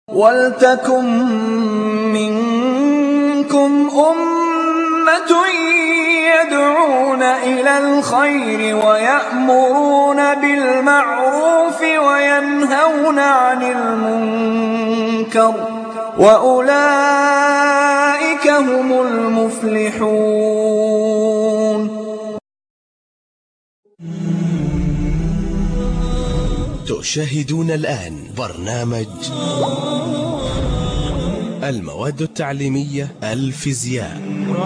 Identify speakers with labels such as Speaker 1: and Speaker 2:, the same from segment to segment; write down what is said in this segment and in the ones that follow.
Speaker 1: وَلْتَكُن مِّنكُمْ أُمَّةٌ يَدْعُونَ إِلَى الْخَيْرِ وَيَأْمُرُونَ بِالْمَعْرُوفِ وَيَنْهَوْنَ عَنِ الْمُنكَرِ ۚ وَأُولَٰئِكَ هُمُ الْمُفْلِحُونَ
Speaker 2: تشاهدون الآن برنامج المواد التعليمية الفيزياء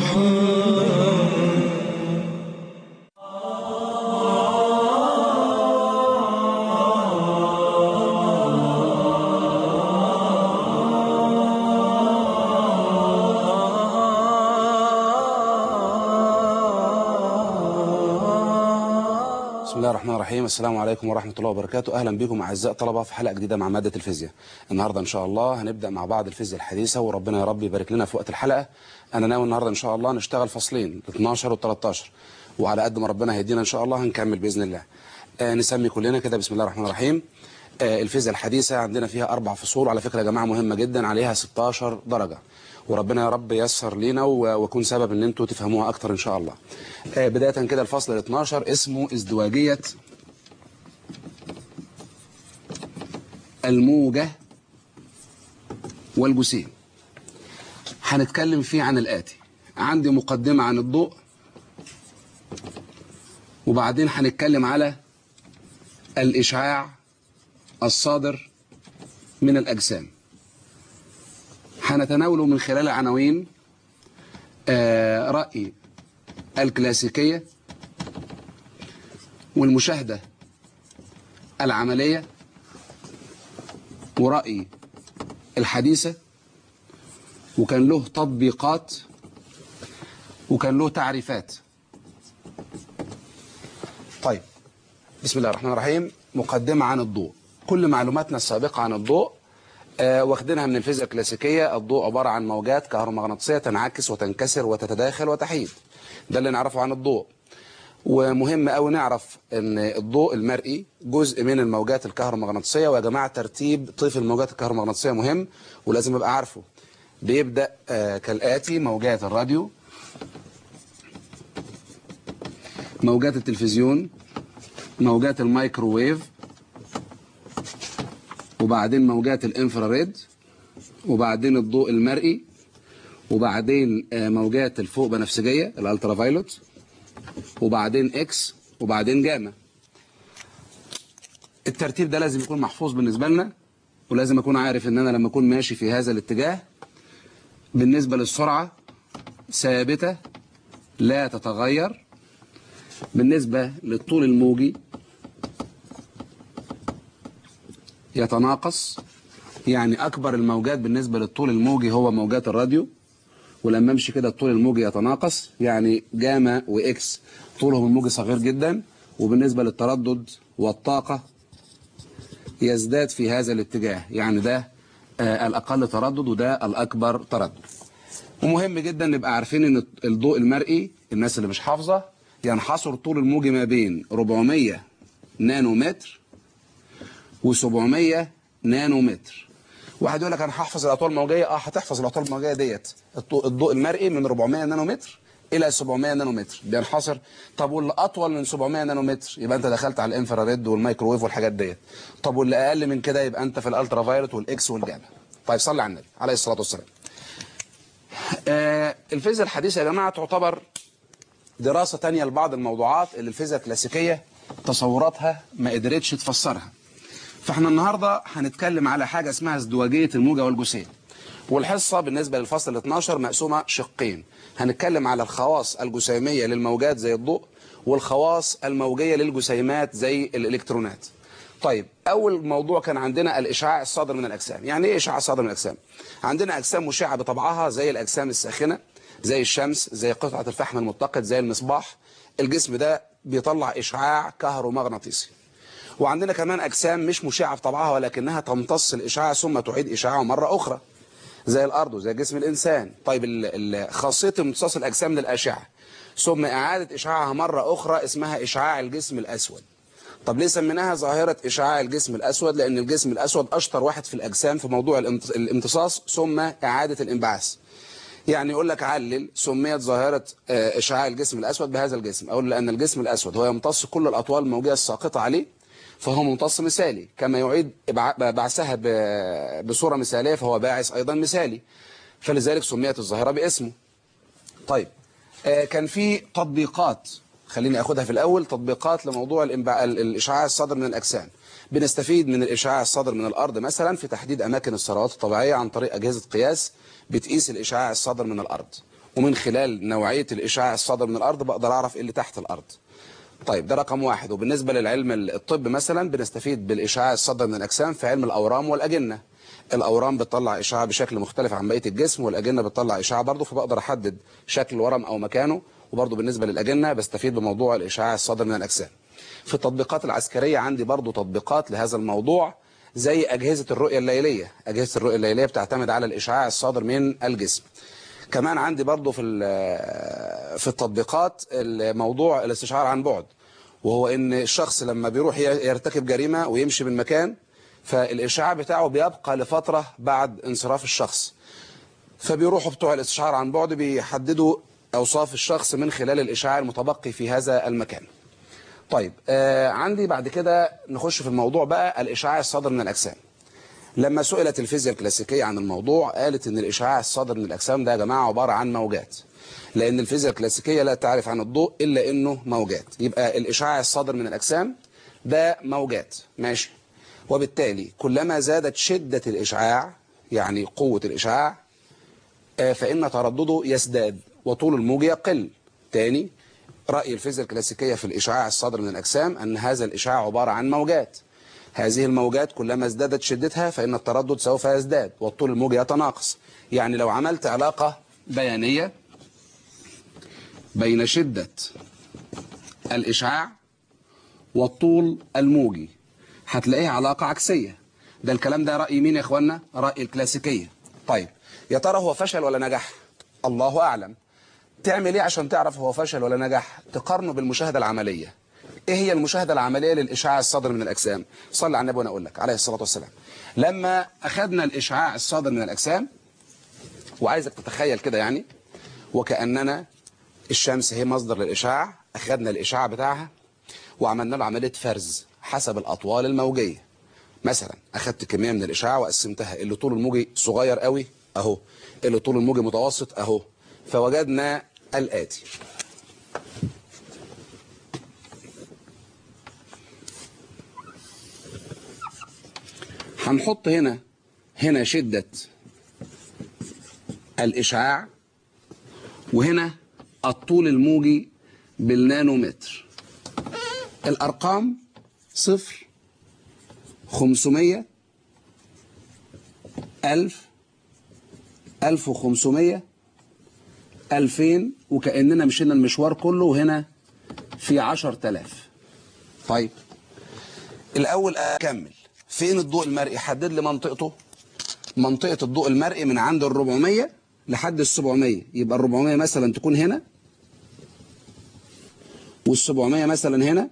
Speaker 3: بسم الله الرحمن الرحيم السلام عليكم ورحمة الله وبركاته أهلا بكم أعزائي الطلبة في حلقة جديدة مع مادة الفيزياء النهاردة إن شاء الله هنبدأ مع بعض الفيزياء الحديثة وربنا يا رب يبارك لنا في وقت الحلقة أنا ناوي النهاردة إن شاء الله نشتغل فصلين 12 و 13 وعلى قد ما ربنا هيدينا إن شاء الله هنكمل بإذن الله آه نسمي كلنا كده بسم الله الرحمن الرحيم آه الفيزياء الحديثة عندنا فيها أربع فصول على فكرة يا جماعة مهمة جدا عليها 16 درجة وربنا يا رب ييسر لينا ويكون سبب ان انتوا تفهموها اكتر ان شاء الله آه بداية كده الفصل ال 12 اسمه ازدواجية الموجة والجسيم هنتكلم فيه عن الآتي عندي مقدمة عن الضوء وبعدين هنتكلم على الإشعاع الصادر من الأجسام هنتناوله من خلال عناوين آه، رأي الكلاسيكية والمشاهدة العملية ورأي الحديثة وكان له تطبيقات وكان له تعريفات طيب بسم الله الرحمن الرحيم مقدمة عن الضوء كل معلوماتنا السابقة عن الضوء آه، واخدينها من الفيزياء الكلاسيكية الضوء عبارة عن موجات كهرومغناطيسية تنعكس وتنكسر وتتداخل وتحيد ده اللي نعرفه عن الضوء ومهم قوي نعرف ان الضوء المرئي جزء من الموجات الكهرومغناطيسية ويا جماعة ترتيب طيف الموجات الكهرومغناطيسية مهم ولازم ابقى عارفه بيبدأ آه، كالآتي موجات الراديو موجات التلفزيون موجات الميكروويف وبعدين موجات الانفراريد وبعدين الضوء المرئي وبعدين آه، موجات الفوق بنفسجية الالترا فايلوت وبعدين اكس وبعدين جاما الترتيب ده لازم يكون محفوظ بالنسبة لنا ولازم اكون عارف ان انا لما اكون ماشي في هذا الاتجاه بالنسبة للسرعة ثابتة لا تتغير بالنسبة للطول الموجي يتناقص يعني أكبر الموجات بالنسبة للطول الموجي هو موجات الراديو ولما امشي كده الطول الموجي يتناقص يعني جاما وإكس طولهم الموجي صغير جدا وبالنسبة للتردد والطاقة يزداد في هذا الاتجاه يعني ده آه الأقل تردد وده الأكبر تردد ومهم جدا نبقى عارفين ان الضوء المرئي الناس اللي مش حافظة ينحصر طول الموجي ما بين 400 نانومتر و700 نانومتر واحد يقول لك انا هحفظ الاطوال الموجيه اه هتحفظ الاطوال الموجيه ديت الضوء الضوء المرئي من 400 نانومتر الى 700 نانومتر بينحصر طب واللي اطول من 700 نانومتر يبقى انت دخلت على الانفراريد والميكروويف والحاجات ديت طب واللي اقل من كده يبقى انت في الالترا فايلوت والاكس والجاما طيب صلي على النبي عليه الصلاه والسلام آه الفيزياء الحديثه يا جماعه تعتبر دراسه تانية لبعض الموضوعات اللي الفيزياء الكلاسيكيه تصوراتها ما قدرتش تفسرها فاحنا النهاردة هنتكلم على حاجة اسمها ازدواجية الموجة والجسيم والحصة بالنسبة للفصل 12 مقسومة شقين هنتكلم على الخواص الجسيمية للموجات زي الضوء والخواص الموجية للجسيمات زي الإلكترونات طيب أول موضوع كان عندنا الإشعاع الصادر من الأجسام يعني إيه إشعاع صادر من الأجسام؟ عندنا أجسام مشعة بطبعها زي الأجسام الساخنة زي الشمس زي قطعة الفحم المتقد زي المصباح الجسم ده بيطلع إشعاع كهرومغناطيسي وعندنا كمان أجسام مش مشعة في طبعها ولكنها تمتص الإشعاع ثم تعيد إشعاعه مرة أخرى زي الأرض وزي جسم الإنسان طيب ال- ال- خاصية امتصاص الأجسام للأشعة ثم إعادة إشعاعها مرة أخرى اسمها إشعاع الجسم الأسود طب ليه سميناها ظاهرة إشعاع الجسم الأسود لأن الجسم الأسود أشطر واحد في الأجسام في موضوع الامت- الامتصاص ثم إعادة الانبعاث يعني يقول لك علل سميت ظاهرة آه، إشعاع الجسم الأسود بهذا الجسم أقول لأن الجسم الأسود هو يمتص كل الأطوال الموجية الساقطة عليه فهو ممتص مثالي كما يعيد إبع- بعثها ب- بصورة مثالية فهو باعث أيضا مثالي فلذلك سميت الظاهرة باسمه طيب آه، كان في تطبيقات خليني أخدها في الأول تطبيقات لموضوع الإنبع... ال- الإشعاع الصادر من الأجسام بنستفيد من الإشعاع الصادر من الأرض مثلا في تحديد أماكن الثروات الطبيعية عن طريق أجهزة قياس بتقيس الإشعاع الصادر من الأرض ومن خلال نوعية الإشعاع الصادر من الأرض بقدر أعرف إيه اللي تحت الأرض طيب ده رقم واحد وبالنسبة للعلم الطب مثلا بنستفيد بالإشعاع الصادر من الأجسام في علم الأورام والأجنة الأورام بتطلع إشعاع بشكل مختلف عن بقية الجسم والأجنة بتطلع إشعاع برضه فبقدر أحدد شكل الورم أو مكانه وبرضه بالنسبة للأجنة بستفيد بموضوع الإشعاع الصادر من الأجسام في التطبيقات العسكرية عندي برضه تطبيقات لهذا الموضوع زي أجهزة الرؤية الليلية أجهزة الرؤية الليلية بتعتمد على الإشعاع الصادر من الجسم كمان عندي برضه في ال- في التطبيقات الموضوع الاستشعار عن بعد وهو ان الشخص لما بيروح يرتكب جريمة ويمشي من مكان فالإشعاع بتاعه بيبقى لفترة بعد انصراف الشخص فبيروحوا بتوع الاستشعار عن بعد بيحددوا أوصاف الشخص من خلال الإشعاع المتبقي في هذا المكان طيب آه عندي بعد كده نخش في الموضوع بقى الإشعاع الصادر من الأجسام لما سئلت الفيزياء الكلاسيكية عن الموضوع قالت ان الإشعاع الصادر من الأجسام ده يا جماعة عبارة عن موجات لأن الفيزياء الكلاسيكية لا تعرف عن الضوء إلا إنه موجات يبقى الإشعاع الصادر من الأجسام ده موجات ماشي وبالتالي كلما زادت شدة الإشعاع يعني قوة الإشعاع آه، فإن تردده يزداد وطول الموج يقل تاني رأي الفيزياء الكلاسيكية في الإشعاع الصادر من الأجسام أن هذا الإشعاع عبارة عن موجات هذه الموجات كلما ازدادت شدتها فإن التردد سوف يزداد والطول الموجي يتناقص يعني لو عملت علاقة بيانية بين شدة الإشعاع والطول الموجي هتلاقيها علاقة عكسية ده الكلام ده رأي مين يا إخوانا؟ رأي الكلاسيكية طيب يا ترى هو فشل ولا نجح؟ الله أعلم تعمل ايه عشان تعرف هو فشل ولا نجح تقارنه بالمشاهدة العملية ايه هي المشاهدة العملية للإشعاع الصادر من الأجسام صلى على النبي وانا اقول لك عليه الصلاة والسلام لما أخذنا الإشعاع الصادر من الأجسام وعايزك تتخيل كده يعني وكأننا الشمس هي مصدر للإشعاع أخذنا الإشعاع بتاعها وعملنا له عملية فرز حسب الأطوال الموجية مثلا أخذت كمية من الإشعاع وقسمتها اللي طول الموجي صغير قوي أهو اللي طول الموجي متوسط أهو فوجدنا الآتي هنحط هنا هنا شدة الإشعاع وهنا الطول الموجي بالنانومتر الأرقام صفر خمسمية ألف ألف وخمسمية ألفين وكأننا مشينا المشوار كله وهنا في عشر تلاف طيب الأول أكمل فين الضوء المرئي حدد لي منطقته منطقة الضوء المرئي من عند ال 400 لحد ال 700 يبقى ال 400 مثلا تكون هنا وال 700 مثلا هنا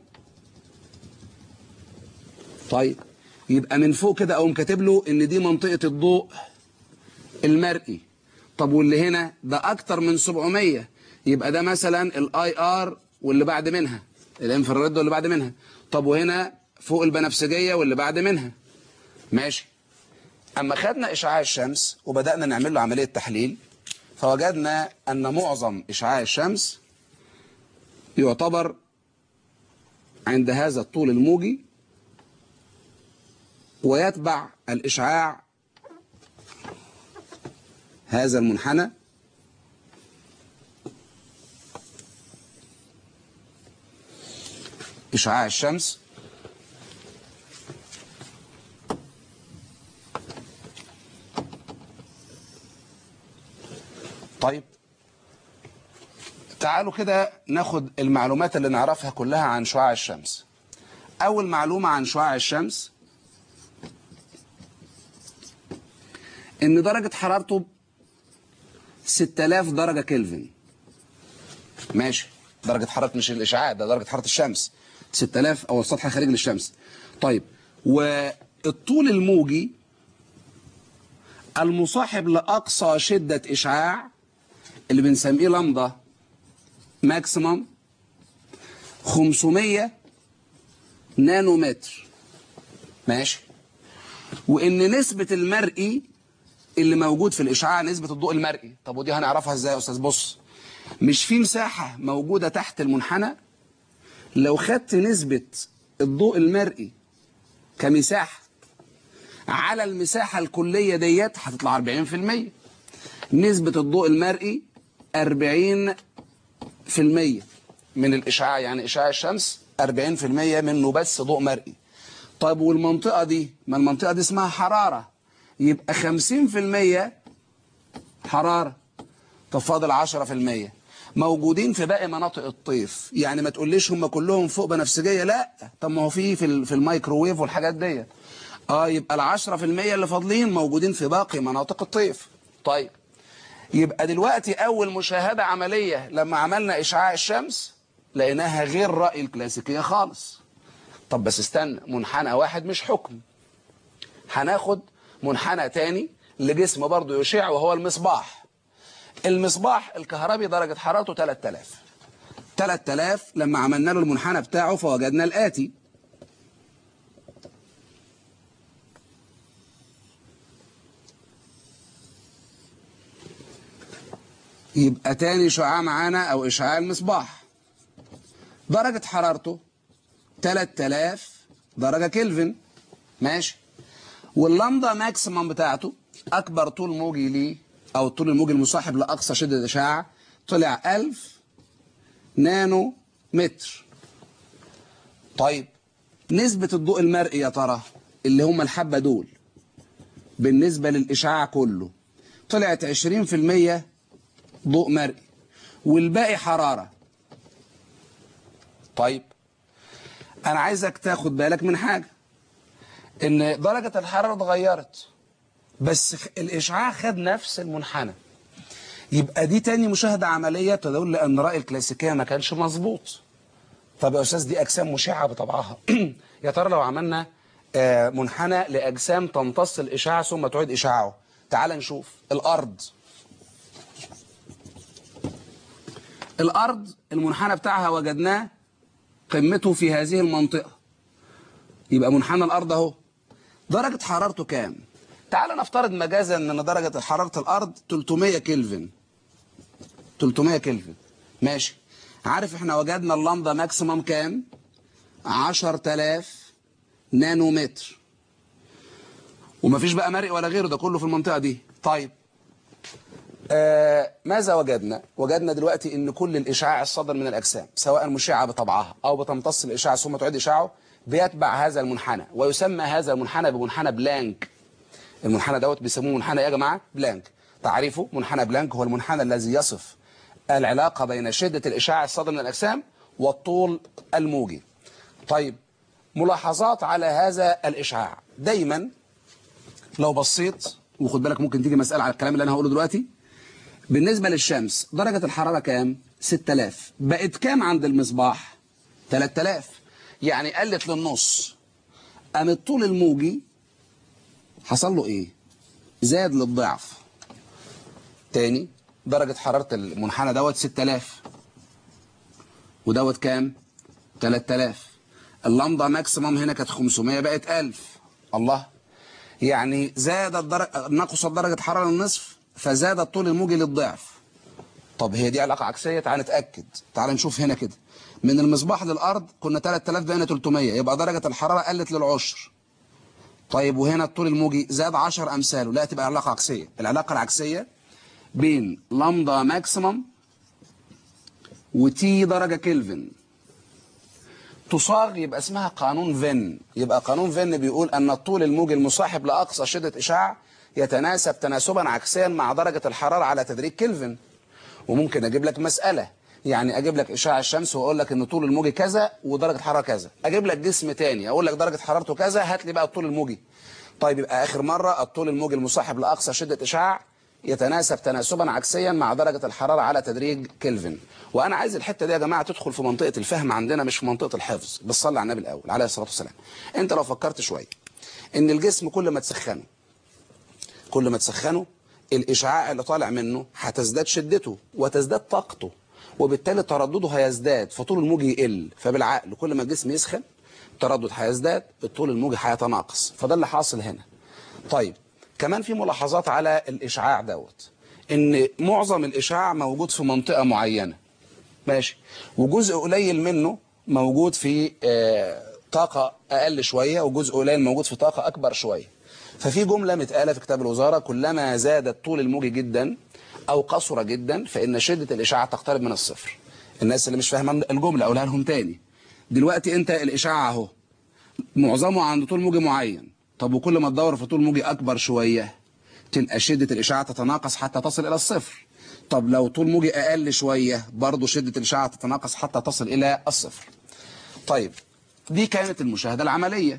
Speaker 3: طيب يبقى من فوق كده اقوم كاتب له ان دي منطقة الضوء المرئي طب واللي هنا ده اكتر من 700 يبقى ده مثلا الاي ار واللي بعد منها الانفراريد واللي بعد منها طب وهنا فوق البنفسجية واللي بعد منها ماشي اما خدنا اشعاع الشمس وبدأنا نعمل له عملية تحليل فوجدنا ان معظم اشعاع الشمس يعتبر عند هذا الطول الموجي ويتبع الإشعاع هذا المنحنى إشعاع الشمس طيب تعالوا كده ناخد المعلومات اللي نعرفها كلها عن شعاع الشمس أول معلومة عن شعاع الشمس ان درجة حرارته 6000 درجة كلفن ماشي درجة حرارة مش الإشعاع ده درجة حرارة الشمس 6000 او السطح الخارجي للشمس طيب والطول الموجي المصاحب لاقصى شده اشعاع اللي بنسميه لمضه ماكسيمم 500 نانومتر ماشي وان نسبه المرئي اللي موجود في الاشعاع نسبه الضوء المرئي طب ودي هنعرفها ازاي يا استاذ بص مش في مساحه موجوده تحت المنحنى لو خدت نسبه الضوء المرئي كمساحه على المساحه الكليه ديت هتطلع 40% نسبه الضوء المرئي 40% من الاشعاع يعني اشعاع الشمس 40% منه بس ضوء مرئي طيب والمنطقه دي ما المنطقه دي اسمها حراره يبقى 50% حراره طب فاضل 10% موجودين في باقي مناطق الطيف يعني ما تقوليش هم كلهم فوق بنفسجيه لا طب ما هو في في, ال- في الميكروويف والحاجات دي اه يبقى ال 10% اللي فاضلين موجودين في باقي مناطق الطيف طيب يبقى دلوقتي اول مشاهده عمليه لما عملنا اشعاع الشمس لقيناها غير راي الكلاسيكيه خالص طب بس استنى منحنى واحد مش حكم هناخد منحنى تاني لجسم برضه يشع وهو المصباح المصباح الكهربي درجة حرارته 3000 3000 لما عملنا له المنحنى بتاعه فوجدنا الآتي يبقى تاني شعاع معانا أو إشعاع المصباح درجة حرارته 3000 درجة كلفن ماشي واللمضة ماكسيمم بتاعته أكبر طول موجي ليه أو الطول الموجي المصاحب لأقصى شدة إشعاع طلع 1000 نانو متر طيب نسبة الضوء المرئي يا ترى اللي هم الحبة دول بالنسبة للإشعاع كله طلعت 20% ضوء مرئي والباقي حرارة طيب أنا عايزك تاخد بالك من حاجة إن درجة الحرارة اتغيرت بس خ- الإشعاع خد نفس المنحنى يبقى دي تاني مشاهدة عملية تدل أن رأي الكلاسيكية ما كانش مظبوط طب يا أستاذ دي أجسام مشعة بطبعها يا ترى لو عملنا آه، منحنى لأجسام تمتص الإشعاع ثم تعيد إشعاعه تعال نشوف الأرض الأرض المنحنى بتاعها وجدناه قمته في هذه المنطقة يبقى منحنى الأرض أهو درجة حرارته كام؟ تعال نفترض مجازا ان درجة حرارة الأرض 300 كلفن 300 كلفن ماشي عارف احنا وجدنا اللمضة ماكسيمم كام؟ 10000 نانومتر ومفيش بقى مرئي ولا غيره ده كله في المنطقة دي طيب آه ماذا وجدنا؟ وجدنا دلوقتي ان كل الاشعاع الصادر من الاجسام سواء مشعه بطبعها او بتمتص الاشعاع ثم تعيد اشعاعه بيتبع هذا المنحنى ويسمى هذا المنحنى بمنحنى بلانك المنحنى دوت بيسموه منحنى إيه يا جماعه بلانك تعريفه منحنى بلانك هو المنحنى الذي يصف العلاقه بين شده الاشعاع الصادر من الاجسام والطول الموجي طيب ملاحظات على هذا الاشعاع دايما لو بصيت وخد بالك ممكن تيجي مساله على الكلام اللي انا هقوله دلوقتي بالنسبة للشمس درجة الحرارة كام؟ 6000 بقت كام عند المصباح؟ 3000 يعني قلت للنص قام الطول الموجي حصل له ايه؟ زاد للضعف تاني درجة حرارة المنحنى دوت 6000 ودوت كام؟ 3000 اللمضة ماكسيمم هنا كانت 500 بقت 1000 الله يعني زادت درجة نقصت درجة حرارة النصف فزاد الطول الموجي للضعف طب هي دي علاقة عكسية تعال نتأكد تعال نشوف هنا كده من المصباح للأرض كنا 3000 بقينا 300 يبقى درجة الحرارة قلت للعشر طيب وهنا الطول الموجي زاد 10 أمثاله لا تبقى علاقة عكسية العلاقة العكسية بين لمضة ماكسيمم وتي درجة كلفن تصاغ يبقى اسمها قانون فين يبقى قانون فين بيقول أن الطول الموجي المصاحب لأقصى شدة إشعاع يتناسب تناسبا عكسيا مع درجة الحرارة على تدريج كلفن وممكن أجيب لك مسألة يعني أجيب لك إشعاع الشمس وأقول لك أن طول الموجي كذا ودرجة الحرارة كذا أجيب لك جسم تاني أقول لك درجة حرارته كذا هات لي بقى الطول الموجي طيب يبقى آخر مرة الطول الموجي المصاحب لأقصى شدة إشعاع يتناسب تناسبا عكسيا مع درجة الحرارة على تدريج كلفن وأنا عايز الحتة دي يا جماعة تدخل في منطقة الفهم عندنا مش في منطقة الحفظ بتصلي على النبي الأول عليه الصلاة والسلام أنت لو فكرت شوية إن الجسم كل ما تسخنه كل ما تسخنه الإشعاع اللي طالع منه هتزداد شدته وتزداد طاقته وبالتالي تردده هيزداد فطول الموج يقل فبالعقل كل ما الجسم يسخن التردد هيزداد الطول الموجي هيتناقص فده اللي حاصل هنا طيب كمان في ملاحظات على الإشعاع دوت إن معظم الإشعاع موجود في منطقة معينة ماشي وجزء قليل منه موجود في آه، طاقة أقل شوية وجزء قليل موجود في طاقة أكبر شوية ففي جملة متقالة في كتاب الوزارة كلما زاد الطول الموجي جدا أو قصر جدا فإن شدة الإشعاع تقترب من الصفر الناس اللي مش فاهمة الجملة أقولها لهم تاني دلوقتي أنت الإشعاع أهو معظمه عند طول موجي معين طب وكل ما تدور في طول موجي أكبر شوية تلقى شدة الإشعاع تتناقص حتى تصل إلى الصفر طب لو طول موجي أقل شوية برضه شدة الإشعاع تتناقص حتى تصل إلى الصفر طيب دي كانت المشاهدة العملية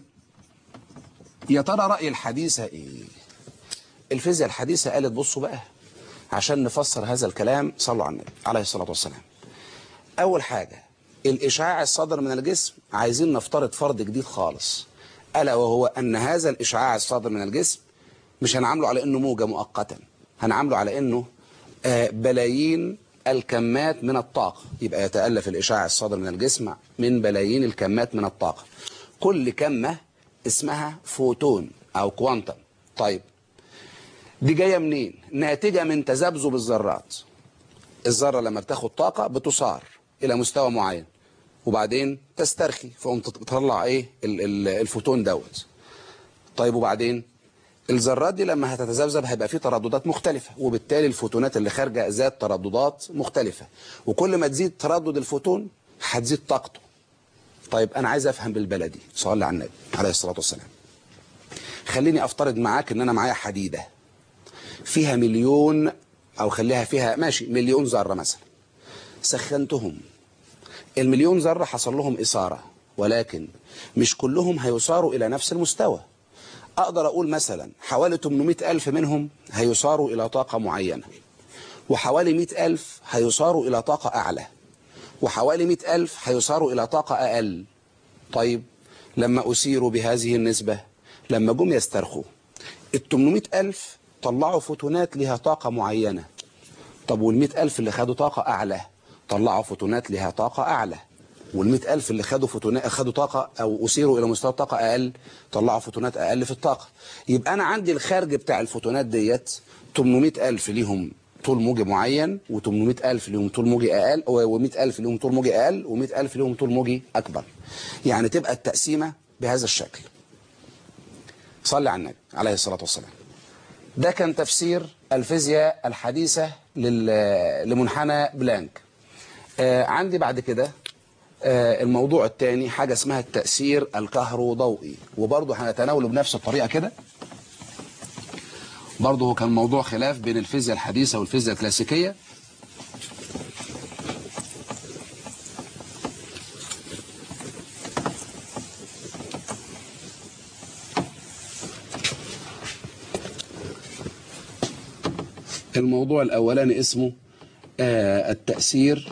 Speaker 3: يا ترى رأي الحديثة إيه الفيزياء الحديثة قالت بصوا بقى عشان نفسر هذا الكلام صلوا على النبي عليه الصلاة والسلام أول حاجة الإشعاع الصادر من الجسم عايزين نفترض فرض جديد خالص ألا وهو أن هذا الإشعاع الصادر من الجسم مش هنعامله على أنه موجة مؤقتا هنعامله على أنه آه، بلايين الكمات من الطاقة يبقى يتألف الإشعاع الصادر من الجسم من بلايين الكمات من الطاقة كل كمة اسمها فوتون أو كوانتم طيب دي جاية منين؟ ناتجة من تذبذب الذرات الذرة لما بتاخد طاقة بتصار إلى مستوى معين وبعدين تسترخي فقوم تطلع إيه ال- ال- الفوتون دوت طيب وبعدين الذرات دي لما هتتذبذب هيبقى فيه ترددات مختلفة وبالتالي الفوتونات اللي خارجة ذات ترددات مختلفة وكل ما تزيد تردد الفوتون هتزيد طاقته طيب أنا عايز أفهم بالبلدي صلى على النبي عليه الصلاة والسلام خليني أفترض معاك إن أنا معايا حديدة فيها مليون أو خليها فيها ماشي مليون ذرة مثلا سخنتهم المليون ذرة حصل لهم إثارة ولكن مش كلهم هيصاروا إلى نفس المستوى أقدر أقول مثلا حوالي 800 ألف منهم هيصاروا إلى طاقة معينة وحوالي 100 ألف هيصاروا إلى طاقة أعلى وحوالي 100 ألف هيصاروا إلى طاقة أقل طيب لما أسيروا بهذه النسبة لما جم يسترخوا ال 800 ألف طلعوا فوتونات لها طاقة معينة طب وال 100 ألف اللي خدوا طاقة أعلى طلعوا فوتونات لها طاقة أعلى وال 100 ألف اللي خدوا فوتونات خدوا طاقة أو أسيروا إلى مستوى طاقة أقل طلعوا فوتونات أقل في الطاقة يبقى أنا عندي الخارج بتاع الفوتونات ديت 800 ألف ليهم طول موجي معين و800 ألف ليهم طول موجي أقل و100 ألف ليهم طول موجي أقل و100 ألف ليهم طول موجي أكبر يعني تبقى التقسيمة بهذا الشكل صلي على النبي عليه الصلاة والسلام ده كان تفسير الفيزياء الحديثة لل- لمنحنى بلانك آه، عندي بعد كده آه، الموضوع الثاني حاجة اسمها التأثير الكهروضوئي وبرضه هنتناوله بنفس الطريقة كده برضه هو كان موضوع خلاف بين الفيزياء الحديثة والفيزياء الكلاسيكية الموضوع الأولاني اسمه آه، التأثير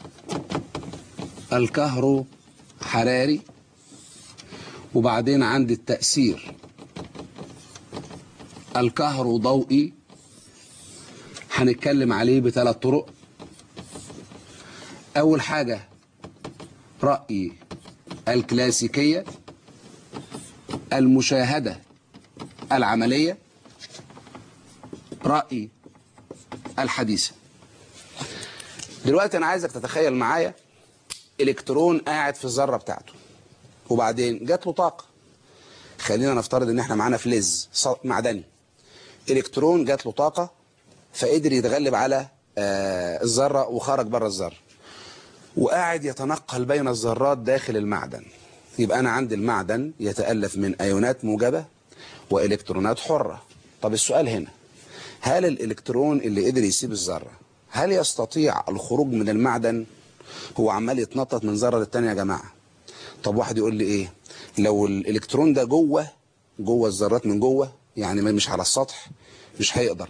Speaker 3: الكهرو حراري وبعدين عندي التأثير الكهرو ضوئي هنتكلم عليه بثلاث طرق أول حاجة رأي الكلاسيكية المشاهدة العملية رأي الحديثة دلوقتي أنا عايزك تتخيل معايا إلكترون قاعد في الذرة بتاعته وبعدين جات له طاقة خلينا نفترض ان احنا معانا فلز ص- معدني الكترون جات له طاقة فقدر يتغلب على آه، الذرة وخرج بره الذرة وقاعد يتنقل بين الذرات داخل المعدن يبقى انا عندي المعدن يتألف من ايونات موجبة والكترونات حرة طب السؤال هنا هل الالكترون اللي قدر يسيب الذرة هل يستطيع الخروج من المعدن هو عمال يتنطط من ذرة للتانية يا جماعة طب واحد يقول لي ايه لو الالكترون ده جوه جوه الذرات من جوه يعني ما- مش على السطح مش هيقدر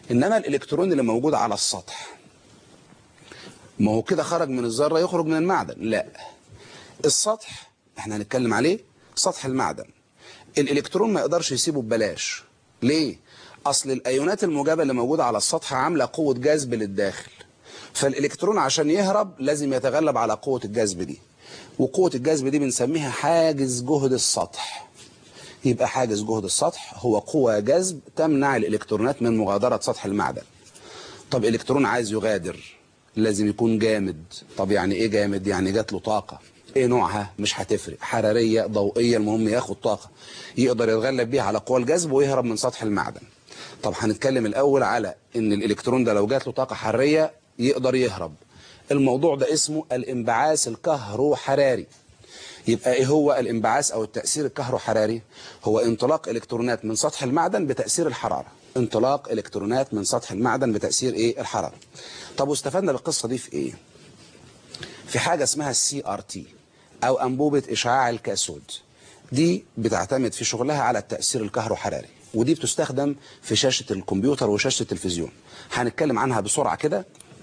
Speaker 3: انما الالكترون اللي موجود على السطح ما هو كده خرج من الذره يخرج من المعدن لا السطح احنا هنتكلم عليه سطح المعدن الالكترون ما يقدرش يسيبه ببلاش ليه اصل الايونات الموجبه اللي موجوده على السطح عامله قوه جذب للداخل فالالكترون عشان يهرب لازم يتغلب على قوه الجذب دي وقوه الجذب دي بنسميها حاجز جهد السطح يبقى حاجز جهد السطح هو قوة جذب تمنع الإلكترونات من مغادرة سطح المعدن طب إلكترون عايز يغادر لازم يكون جامد طب يعني إيه جامد يعني جات له طاقة إيه نوعها مش هتفرق حرارية ضوئية المهم ياخد طاقة يقدر يتغلب بيها على قوى الجذب ويهرب من سطح المعدن طب هنتكلم الأول على إن الإلكترون ده لو جات له طاقة حرارية يقدر يهرب الموضوع ده اسمه الانبعاث الكهروحراري يبقى ايه هو الانبعاث او التأثير الكهروحراري هو انطلاق الكترونات من سطح المعدن بتأثير الحرارة انطلاق الكترونات من سطح المعدن بتأثير ايه الحرارة طب واستفدنا بالقصة دي في ايه في حاجة اسمها السي ار تي او انبوبة اشعاع الكاسود دي بتعتمد في شغلها على التأثير الكهروحراري ودي بتستخدم في شاشة الكمبيوتر وشاشة التلفزيون هنتكلم عنها بسرعة كده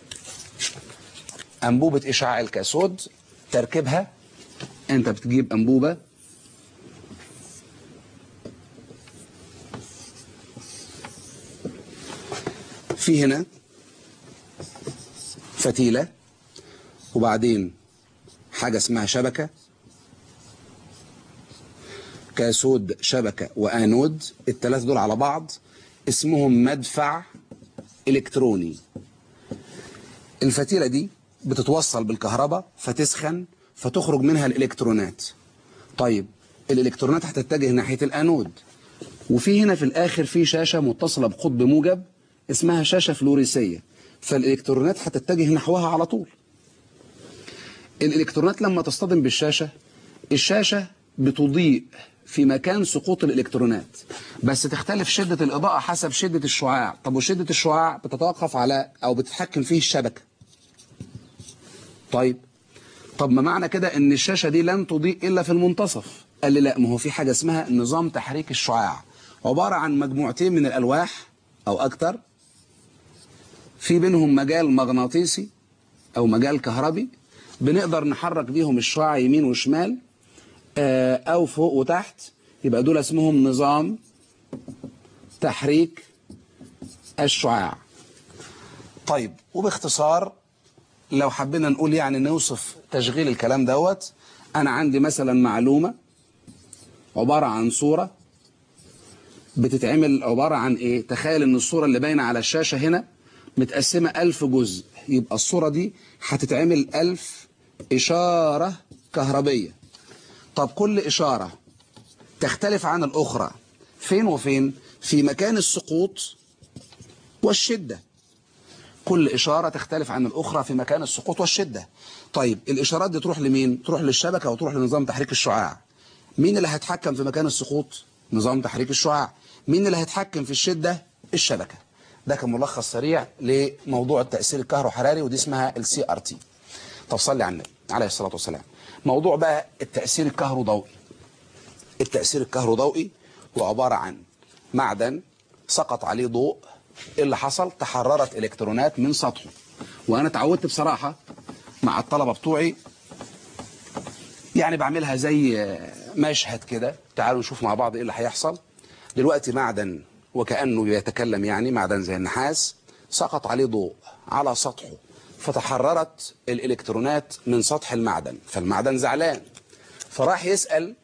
Speaker 3: انبوبة اشعاع الكاسود تركيبها انت بتجيب انبوبة في هنا فتيلة وبعدين حاجة اسمها شبكة كاسود شبكة وانود الثلاثة دول على بعض اسمهم مدفع الكتروني الفتيلة دي بتتوصل بالكهرباء فتسخن فتخرج منها الإلكترونات طيب الإلكترونات هتتجه ناحية الأنود وفي هنا في الآخر في شاشة متصلة بقطب موجب اسمها شاشة فلوريسية فالإلكترونات هتتجه نحوها على طول الإلكترونات لما تصطدم بالشاشة الشاشة بتضيء في مكان سقوط الإلكترونات بس تختلف شدة الإضاءة حسب شدة الشعاع طب وشدة الشعاع بتتوقف على أو بتتحكم فيه الشبكة طيب طب ما معنى كده ان الشاشة دي لن تضيء الا في المنتصف قال لي لا ما هو في حاجة اسمها نظام تحريك الشعاع عبارة عن مجموعتين من الالواح او اكتر في بينهم مجال مغناطيسي او مجال كهربي بنقدر نحرك بيهم الشعاع يمين وشمال او فوق وتحت يبقى دول اسمهم نظام تحريك الشعاع طيب وباختصار لو حبينا نقول يعني نوصف تشغيل الكلام دوت انا عندي مثلا معلومة عبارة عن صورة بتتعمل عبارة عن ايه تخيل ان الصورة اللي باينة على الشاشة هنا متقسمة ألف جزء يبقى الصورة دي هتتعمل ألف إشارة كهربية طب كل إشارة تختلف عن الأخرى فين وفين في مكان السقوط والشدة كل إشارة تختلف عن الأخرى في مكان السقوط والشدة طيب الإشارات دي تروح لمين؟ تروح للشبكة وتروح لنظام تحريك الشعاع مين اللي هيتحكم في مكان السقوط؟ نظام تحريك الشعاع مين اللي هيتحكم في الشدة؟ الشبكة ده كان ملخص سريع لموضوع التأثير الكهروحراري ودي اسمها السي ار تي طب صلي على النبي عليه الصلاة والسلام موضوع بقى التأثير الكهروضوئي التأثير الكهروضوئي هو عبارة عن معدن سقط عليه ضوء ايه اللي حصل تحررت الكترونات من سطحه وانا اتعودت بصراحة مع الطلبة بتوعي يعني بعملها زي مشهد كده تعالوا نشوف مع بعض ايه اللي هيحصل دلوقتي معدن وكأنه يتكلم يعني معدن زي النحاس سقط عليه ضوء على سطحه فتحررت الالكترونات من سطح المعدن فالمعدن زعلان فراح يسأل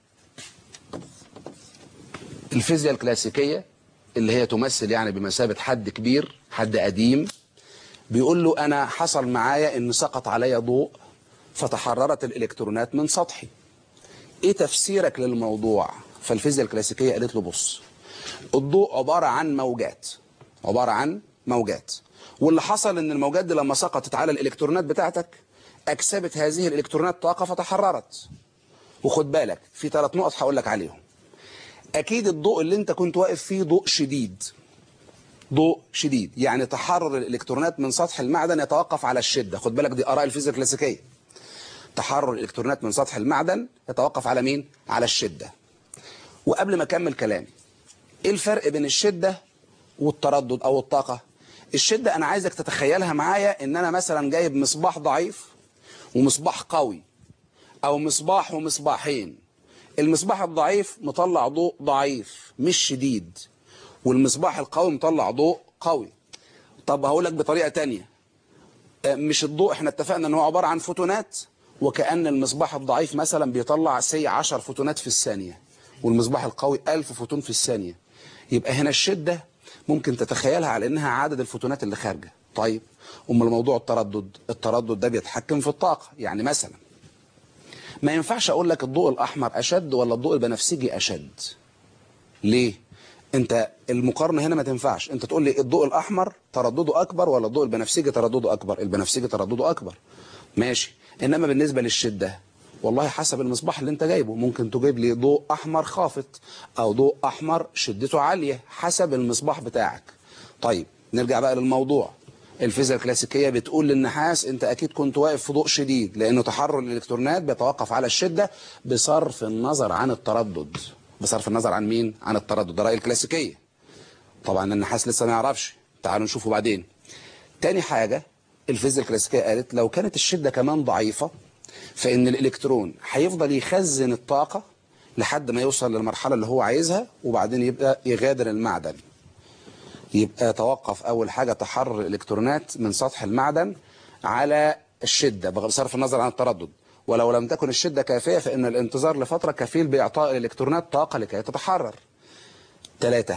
Speaker 3: الفيزياء الكلاسيكية اللي هي تمثل يعني بمثابة حد كبير حد قديم بيقول له أنا حصل معايا إن سقط عليا ضوء فتحررت الإلكترونات من سطحي إيه تفسيرك للموضوع فالفيزياء الكلاسيكية قالت له بص الضوء عبارة عن موجات عبارة عن موجات واللي حصل إن الموجات دي لما سقطت على الإلكترونات بتاعتك أكسبت هذه الإلكترونات طاقة فتحررت وخد بالك في ثلاث نقط هقول لك عليهم اكيد الضوء اللي انت كنت واقف فيه ضوء شديد ضوء شديد يعني تحرر الالكترونات من سطح المعدن يتوقف على الشدة خد بالك دي اراء الفيزياء الكلاسيكيه تحرر الالكترونات من سطح المعدن يتوقف على مين على الشدة وقبل ما اكمل كلامي ايه الفرق بين الشدة والتردد او الطاقة الشدة انا عايزك تتخيلها معايا ان انا مثلا جايب مصباح ضعيف ومصباح قوي او مصباح ومصباحين المصباح الضعيف مطلع ضوء ضعيف مش شديد والمصباح القوي مطلع ضوء قوي طب هقول لك بطريقة تانية آه، مش الضوء احنا اتفقنا ان هو عبارة عن فوتونات وكأن المصباح الضعيف مثلا بيطلع سي 10 فوتونات في الثانية والمصباح القوي 1000 فوتون في الثانية يبقى هنا الشدة ممكن تتخيلها على انها عدد الفوتونات اللي خارجة طيب امال موضوع التردد التردد ده بيتحكم في الطاقة يعني مثلا ما ينفعش اقول لك الضوء الاحمر اشد ولا الضوء البنفسجي اشد ليه انت المقارنه هنا ما تنفعش انت تقول لي الضوء الاحمر تردده اكبر ولا الضوء البنفسجي تردده اكبر البنفسجي تردده اكبر ماشي انما بالنسبه للشده والله حسب المصباح اللي انت جايبه ممكن تجيب لي ضوء احمر خافت او ضوء احمر شدته عاليه حسب المصباح بتاعك طيب نرجع بقى للموضوع الفيزياء الكلاسيكيه بتقول للنحاس انت اكيد كنت واقف في ضوء شديد لانه تحرر الالكترونات بيتوقف على الشده بصرف النظر عن التردد بصرف النظر عن مين عن التردد ده راي الكلاسيكيه طبعا النحاس لسه ما يعرفش تعالوا نشوفه بعدين تاني حاجه الفيزياء الكلاسيكيه قالت لو كانت الشده كمان ضعيفه فان الالكترون هيفضل يخزن الطاقه لحد ما يوصل للمرحله اللي هو عايزها وبعدين يبقى يغادر المعدن يبقى توقف أول حاجة تحرر الإلكترونات من سطح المعدن على الشدة بصرف النظر عن التردد ولو لم تكن الشدة كافية فإن الانتظار لفترة كفيل بإعطاء الإلكترونات طاقة لكي تتحرر ثلاثة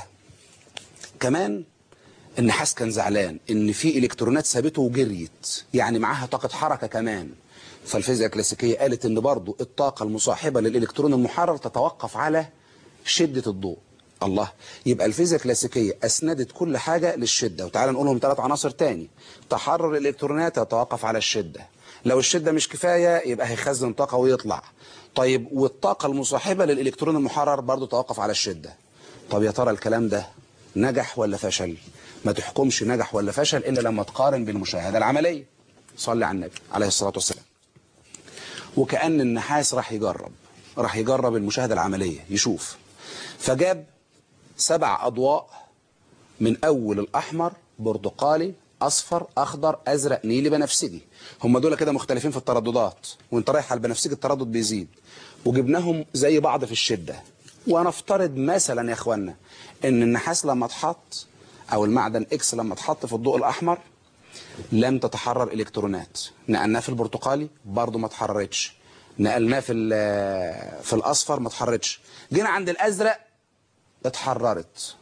Speaker 3: كمان النحاس كان زعلان ان في الكترونات سابته وجريت يعني معاها طاقة حركة كمان فالفيزياء الكلاسيكية قالت ان برضو الطاقة المصاحبة للإلكترون المحرر تتوقف على شدة الضوء الله يبقى الفيزياء الكلاسيكية أسندت كل حاجة للشدة وتعالى نقولهم ثلاث عناصر تاني تحرر الإلكترونات يتوقف على الشدة لو الشدة مش كفاية يبقى هيخزن طاقة ويطلع طيب والطاقة المصاحبة للإلكترون المحرر برضو توقف على الشدة طب يا ترى الكلام ده نجح ولا فشل ما تحكمش نجح ولا فشل إلا لما تقارن بالمشاهدة العملية صلي على النبي عليه الصلاة والسلام وكأن النحاس راح يجرب راح يجرب المشاهدة العملية يشوف فجاب سبع أضواء من أول الأحمر برتقالي أصفر أخضر أزرق نيلي بنفسجي هم دول كده مختلفين في الترددات وانت رايح على البنفسجي التردد بيزيد وجبناهم زي بعض في الشدة ونفترض مثلا يا اخوانا ان النحاس لما اتحط او المعدن اكس لما اتحط في الضوء الاحمر لم تتحرر الكترونات نقلناه في البرتقالي برضه ما اتحررتش نقلناه في في الاصفر ما اتحررتش جينا عند الازرق اتحررت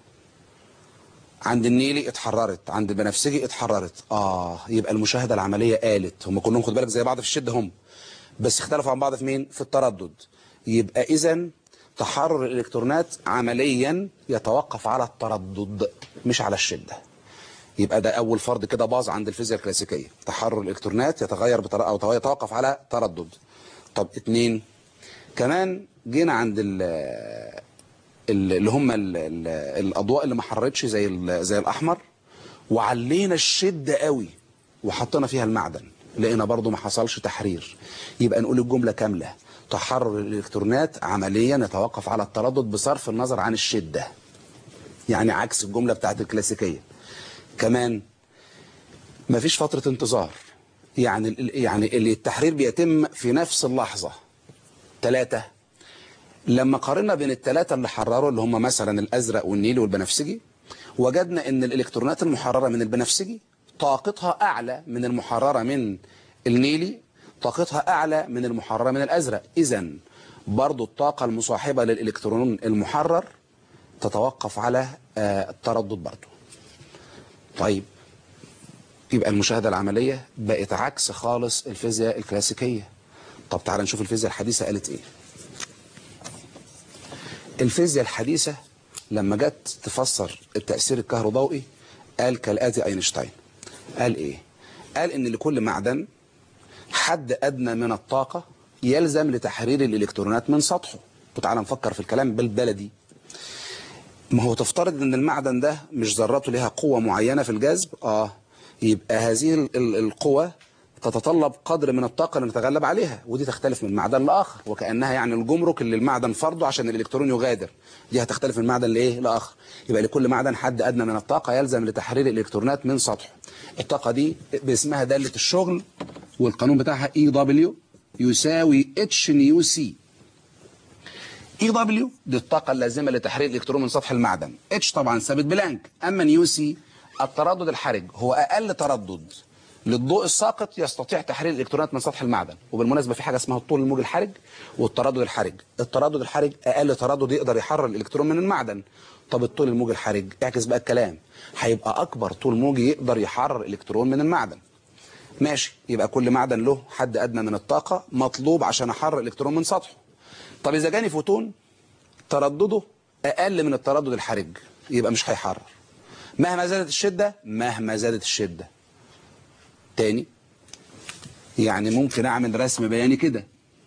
Speaker 3: عند النيلي اتحررت عند البنفسجي اتحررت اه يبقى المشاهده العمليه قالت هم كلهم خد بالك زي بعض في الشده هم بس اختلفوا عن بعض في مين في التردد يبقى اذا تحرر الالكترونات عمليا يتوقف على التردد مش على الشده يبقى ده اول فرض كده باظ عند الفيزياء الكلاسيكيه تحرر الالكترونات يتغير بطريقه او يتوقف على تردد طب اتنين كمان جينا عند ال اللي هم ال ال الاضواء اللي ما حررتش زي زي الاحمر وعلينا الشده قوي وحطينا فيها المعدن لقينا برضو ما حصلش تحرير يبقى نقول الجمله كامله تحرر الالكترونات عمليا يتوقف على التردد بصرف النظر عن الشده يعني عكس الجمله بتاعت الكلاسيكيه كمان ما فيش فتره انتظار يعني يعني التحرير بيتم في نفس اللحظه ثلاثه لما قارنا بين الثلاثة اللي حرروا اللي هم مثلا الأزرق والنيلي والبنفسجي وجدنا ان الإلكترونات المحررة من البنفسجي طاقتها أعلى من المحررة من النيلي طاقتها أعلى من المحررة من الأزرق إذا برضو الطاقة المصاحبة للإلكترون المحرر تتوقف على التردد برضو طيب يبقى المشاهدة العملية بقت عكس خالص الفيزياء الكلاسيكية طب تعال نشوف الفيزياء الحديثة قالت ايه الفيزياء الحديثة لما جت تفسر التأثير الكهروضوئي قال كالآتي أينشتاين قال إيه؟ قال إن لكل معدن حد أدنى من الطاقة يلزم لتحرير الإلكترونات من سطحه وتعالى نفكر في الكلام بالبلدي ما هو تفترض إن المعدن ده مش ذراته لها قوة معينة في الجذب آه يبقى هذه القوة تتطلب قدر من الطاقة لنتغلب عليها ودي تختلف من معدن لآخر وكأنها يعني الجمرك اللي المعدن فرضه عشان الإلكترون يغادر دي هتختلف من معدن لإيه لآخر يبقى لكل معدن حد أدنى من الطاقة يلزم لتحرير الإلكترونات من سطحه الطاقة دي باسمها دالة الشغل والقانون بتاعها E W يساوي H نيو سي اي دبليو دي الطاقة اللازمة لتحرير الإلكترون من سطح المعدن اتش طبعا ثابت بلانك أما نيو سي التردد الحرج هو أقل تردد للضوء الساقط يستطيع تحرير الإلكترونات من سطح المعدن وبالمناسبة في حاجة اسمها الطول الموجي الحرج والتردد الحرج التردد الحرج أقل تردد يقدر يحرر الإلكترون من المعدن طب الطول الموجي الحرج اعكس بقى الكلام هيبقى أكبر طول موجي يقدر يحرر الإلكترون من المعدن ماشي يبقى كل معدن له حد أدنى من الطاقة مطلوب عشان أحرر الإلكترون من سطحه طب إذا جاني فوتون تردده أقل من التردد الحرج يبقى مش هيحرر مهما زادت الشدة مهما زادت الشدة تاني يعني ممكن أعمل رسم بياني كده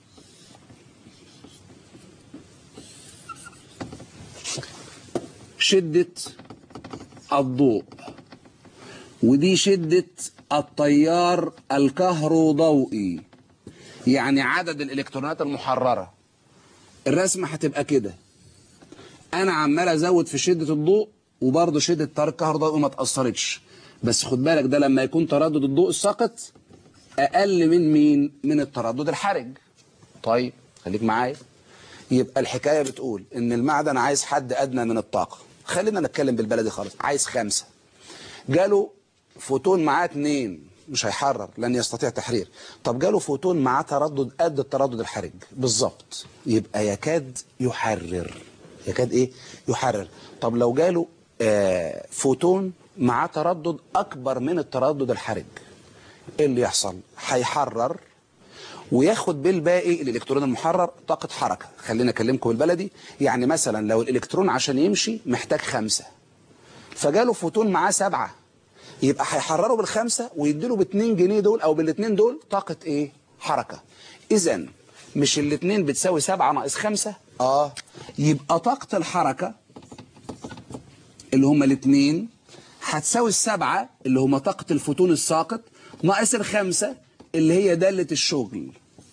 Speaker 3: شدة الضوء ودي شدة التيار الكهروضوئي يعني عدد الإلكترونات المحررة الرسمة هتبقى كده أنا عمال أزود في شدة الضوء وبرضه شدة التيار الكهروضوئي ما اتأثرتش بس خد بالك ده لما يكون تردد الضوء الساقط أقل من مين؟ من التردد الحرج طيب خليك معايا يبقى الحكاية بتقول إن المعدن عايز حد أدنى من الطاقة خلينا نتكلم بالبلدي خالص عايز خمسة جاله فوتون معاه اتنين مش هيحرر لن يستطيع تحرير طب جاله فوتون معاه تردد قد التردد الحرج بالظبط يبقى يكاد يحرر يكاد ايه يحرر طب لو جاله آه فوتون معاه تردد اكبر من التردد الحرج ايه اللي يحصل هيحرر وياخد بالباقي الالكترون المحرر طاقة حركة خلينا اكلمكم بالبلدي يعني مثلا لو الالكترون عشان يمشي محتاج خمسة فجاله فوتون معاه سبعة يبقى هيحرره بالخمسة ويديله باتنين جنيه دول او بالاتنين دول طاقة ايه حركة اذا مش الاتنين بتساوي سبعة ناقص خمسة اه يبقى طاقة الحركة اللي هما الاتنين هتساوي السبعة اللي هما طاقة الفوتون الساقط ناقص الخمسة اللي هي دالة الشغل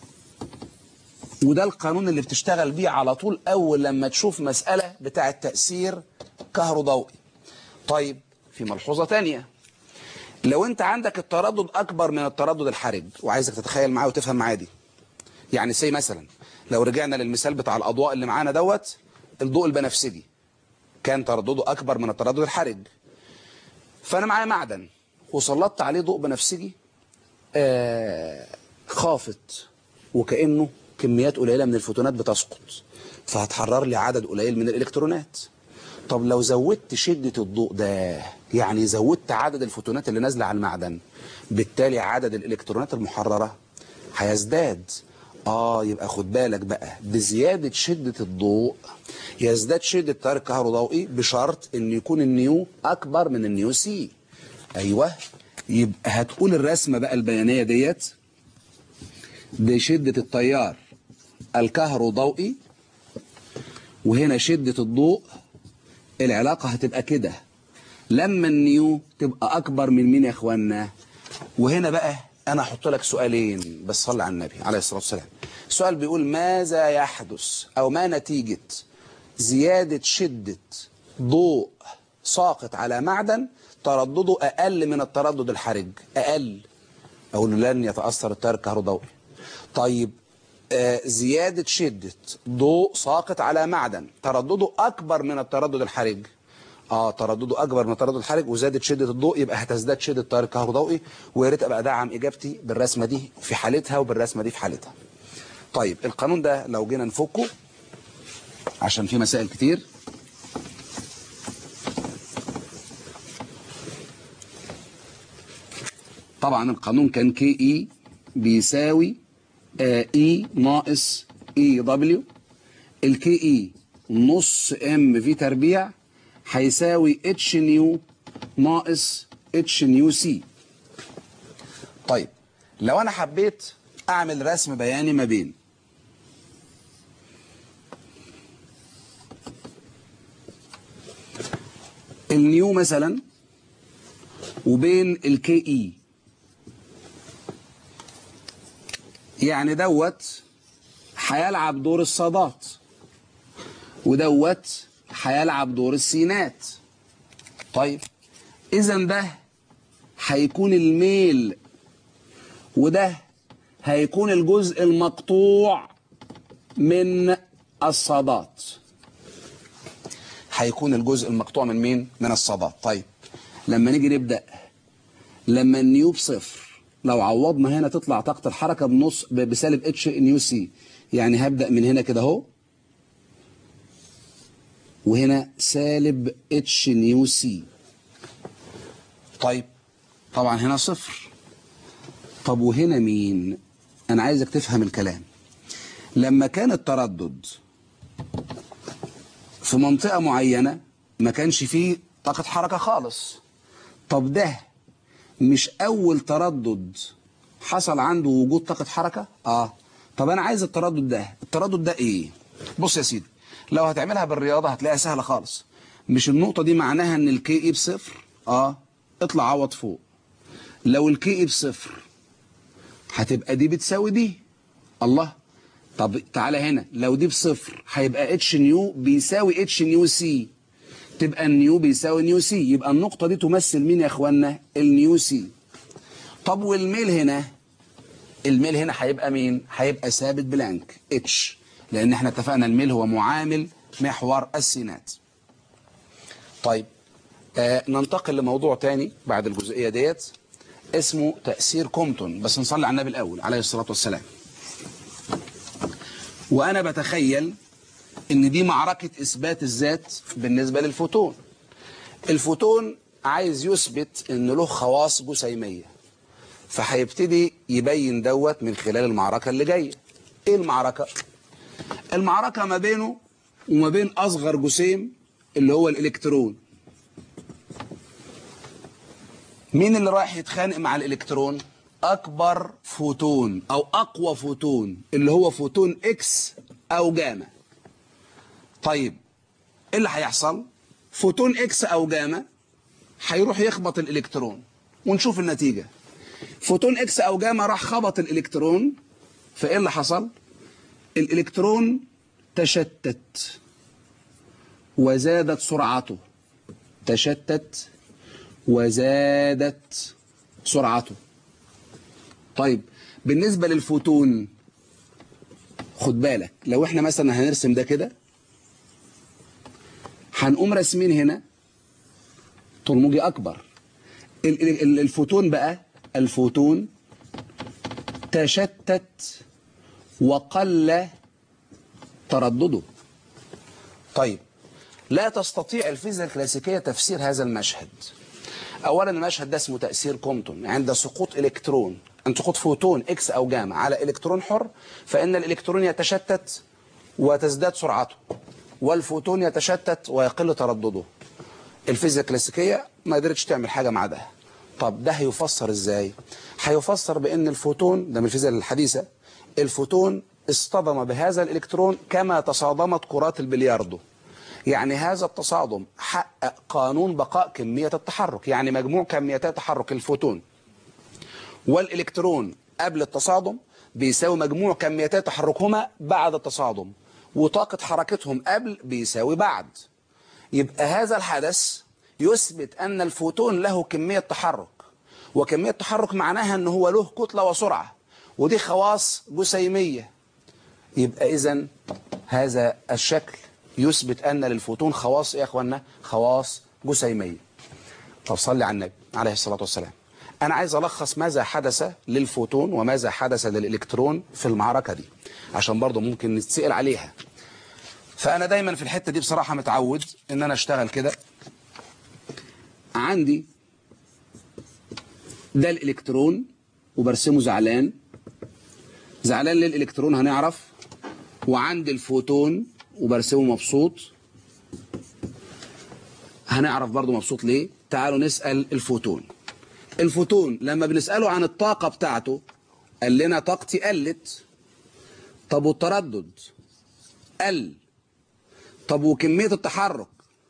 Speaker 3: وده القانون اللي بتشتغل بيه على طول اول لما تشوف مسألة بتاعة تأثير كهروضوئي طيب في ملحوظة تانية لو انت عندك التردد اكبر من التردد الحرج وعايزك تتخيل معايا وتفهم معايا دي يعني سي مثلا لو رجعنا للمثال بتاع الاضواء اللي معانا دوت الضوء البنفسجي كان تردده اكبر من التردد الحرج فانا معايا معدن وسلطت عليه ضوء بنفسجي آه خافت وكأنه كميات قليلة من الفوتونات بتسقط فهتحرر لي عدد قليل من الإلكترونات طب لو زودت شدة الضوء ده يعني زودت عدد الفوتونات اللي نازلة على المعدن بالتالي عدد الإلكترونات المحررة هيزداد آه يبقى خد بالك بقى بزيادة شدة الضوء يزداد شدة التيار الكهروضوئي بشرط إن يكون النيو أكبر من النيو سي أيوه يبقى هتقول الرسمة بقى البيانية ديت بشدة التيار الكهروضوئي وهنا شدة الضوء العلاقة هتبقى كده لما النيو تبقى أكبر من مين يا إخوانا وهنا بقى أنا أحط لك سؤالين بس صلي على النبي عليه الصلاة والسلام السؤال بيقول ماذا يحدث أو ما نتيجة زيادة شدة ضوء ساقط على معدن تردده أقل من التردد الحرج أقل أقول لن يتأثر التيار الكهروضوئي طيب آه زيادة شدة ضوء ساقط على معدن تردده أكبر من التردد الحرج اه تردده أكبر من التردد الحرج وزادت شدة الضوء يبقى هتزداد شدة التيار الكهروضوئي ويا ريت أبقى أدعم إجابتي بالرسمة دي في حالتها وبالرسمة دي في حالتها طيب القانون ده لو جينا نفكه عشان في مسائل كتير طبعا القانون كان كي اي بيساوي اي ناقص اي دبليو الكي اي نص ام في تربيع هيساوي اتش نيو ناقص اتش نيو سي طيب لو انا حبيت اعمل رسم بياني ما بين النيو مثلا وبين الكي اي يعني دوت هيلعب دور الصادات ودوت هيلعب دور السينات طيب اذا ده هيكون الميل وده هيكون الجزء المقطوع من الصادات هيكون الجزء المقطوع من مين من الصادات طيب لما نيجي نبدأ لما النيو بصفر لو عوضنا هنا تطلع طاقة الحركة بنص ب- بسالب اتش نيو سي يعني هبدأ من هنا كده اهو وهنا سالب اتش نيو سي طيب طبعا هنا صفر طب وهنا مين انا عايزك تفهم الكلام لما كان التردد في منطقة معينة ما كانش فيه طاقة حركة خالص طب ده مش أول تردد حصل عنده وجود طاقة حركة اه طب أنا عايز التردد ده التردد ده إيه بص يا سيدي لو هتعملها بالرياضة هتلاقيها سهلة خالص مش النقطة دي معناها إن الكي إي بصفر اه اطلع عوض فوق لو الكي إي بصفر هتبقى دي بتساوي دي الله طب تعالى هنا لو دي بصفر هيبقى اتش نيو بيساوي اتش نيو سي تبقى النيو بيساوي نيو سي يبقى النقطة دي تمثل مين يا اخوانا النيو سي طب والميل هنا الميل هنا هيبقى مين هيبقى ثابت بلانك اتش لان احنا اتفقنا الميل هو معامل محور السينات طيب آه ننتقل لموضوع تاني بعد الجزئية ديت اسمه تأثير كومتون بس نصلي على النبي الأول عليه الصلاة والسلام وأنا بتخيل إن دي معركة إثبات الذات بالنسبة للفوتون الفوتون عايز يثبت إن له خواص جسيمية فهيبتدي يبين دوت من خلال المعركة اللي جاية إيه المعركة؟ المعركة ما بينه وما بين أصغر جسيم اللي هو الإلكترون مين اللي رايح يتخانق مع الإلكترون؟ أكبر فوتون أو أقوى فوتون اللي هو فوتون إكس أو جاما طيب إيه اللي هيحصل؟ فوتون إكس أو جاما هيروح يخبط الإلكترون ونشوف النتيجة فوتون إكس أو جاما راح خبط الإلكترون فإيه اللي حصل؟ الإلكترون تشتت وزادت سرعته تشتت وزادت سرعته طيب بالنسبة للفوتون خد بالك لو احنا مثلا هنرسم ده كده هنقوم راسمين هنا طول موجي اكبر ال- ال- ال- الفوتون بقى الفوتون تشتت وقل تردده طيب لا تستطيع الفيزياء الكلاسيكية تفسير هذا المشهد اولا المشهد ده اسمه تأثير كومتون عند سقوط الكترون عند سقوط فوتون اكس او جاما على الكترون حر فان الالكترون يتشتت وتزداد سرعته والفوتون يتشتت ويقل تردده الفيزياء الكلاسيكية ما قدرتش تعمل حاجة مع ده طب ده هيفسر ازاي هيفسر بان الفوتون ده من الفيزياء الحديثة الفوتون اصطدم بهذا الالكترون كما تصادمت كرات البلياردو يعني هذا التصادم حقق قانون بقاء كمية التحرك يعني مجموع كميتي تحرك الفوتون والإلكترون قبل التصادم بيساوي مجموع كميتي تحركهما بعد التصادم وطاقة حركتهم قبل بيساوي بعد يبقى هذا الحدث يثبت أن الفوتون له كمية تحرك وكمية تحرك معناها أنه هو له كتلة وسرعة ودي خواص جسيمية يبقى إذا هذا الشكل يثبت أن للفوتون خواص إيه يا أخوانا خواص جسيمية طب صلي على النبي عليه الصلاة والسلام أنا عايز ألخص ماذا حدث للفوتون وماذا حدث للإلكترون في المعركة دي عشان برضه ممكن نتسأل عليها فأنا دايما في الحتة دي بصراحة متعود إن أنا أشتغل كده عندي ده الإلكترون وبرسمه زعلان زعلان للإلكترون هنعرف وعندي الفوتون وبرسمه مبسوط هنعرف برضو مبسوط ليه تعالوا نسأل الفوتون الفوتون لما بنسأله عن الطاقة بتاعته قال لنا طاقتي قلت طب والتردد قل طب وكمية التحرك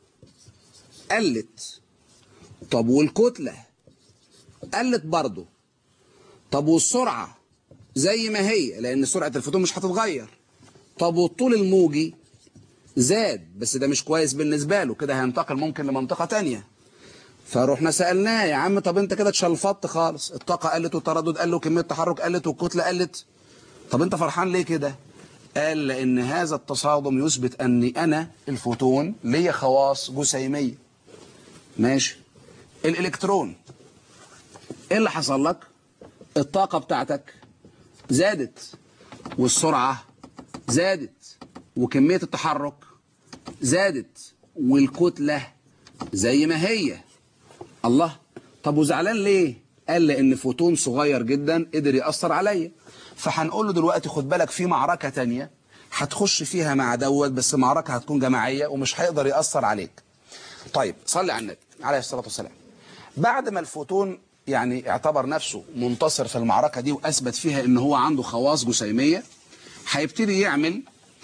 Speaker 3: قلت طب والكتلة قلت برضه طب والسرعة زي ما هي لان سرعة الفوتون مش هتتغير طب والطول الموجي زاد بس ده مش كويس بالنسبة له كده هينتقل ممكن لمنطقة تانية فروحنا سألناه يا عم طب انت كده اتشلفطت خالص الطاقة قلت والتردد قل وكمية التحرك قلت والكتلة قلت طب انت فرحان ليه كده قال لان هذا التصادم يثبت اني انا الفوتون ليا خواص جسيمية ماشي الالكترون ايه اللي حصل لك الطاقة بتاعتك زادت والسرعة زادت وكمية التحرك زادت والكتلة زي ما هي الله طب وزعلان ليه قال لان فوتون صغير جدا قدر يأثر عليا فهنقول له دلوقتي خد بالك في معركة تانية هتخش فيها مع دوت بس معركة هتكون جماعية ومش هيقدر يأثر عليك طيب صلي على النبي عليه الصلاة والسلام بعد ما الفوتون يعني اعتبر نفسه منتصر في المعركة دي وأثبت فيها ان هو عنده خواص جسيمية هيبتدي يعمل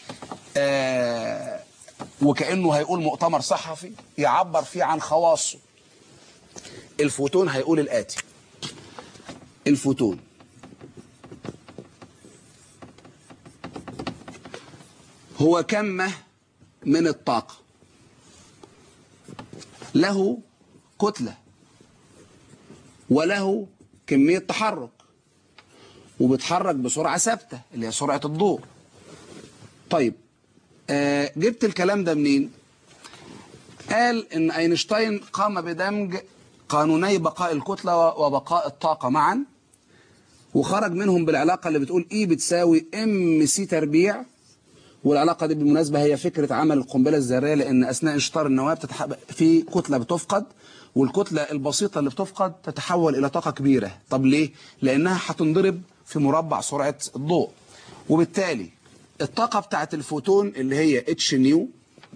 Speaker 3: آه وكأنه هيقول مؤتمر صحفي يعبر فيه عن خواصه الفوتون هيقول الآتي الفوتون هو كمة من الطاقة له كتلة وله كمية تحرك وبيتحرك بسرعة ثابتة اللي هي سرعة الضوء طيب آه جبت الكلام ده منين قال ان اينشتاين قام بدمج قانوني بقاء الكتلة وبقاء الطاقة معا وخرج منهم بالعلاقة اللي بتقول اي بتساوي ام سي تربيع والعلاقة دي بالمناسبة هي فكرة عمل القنبلة الذرية لان اثناء انشطار النواة بتتح... في كتلة بتفقد والكتلة البسيطة اللي بتفقد تتحول الى طاقة كبيرة طب ليه؟ لانها هتنضرب في مربع سرعة الضوء وبالتالي الطاقة بتاعت الفوتون اللي هي اتش نيو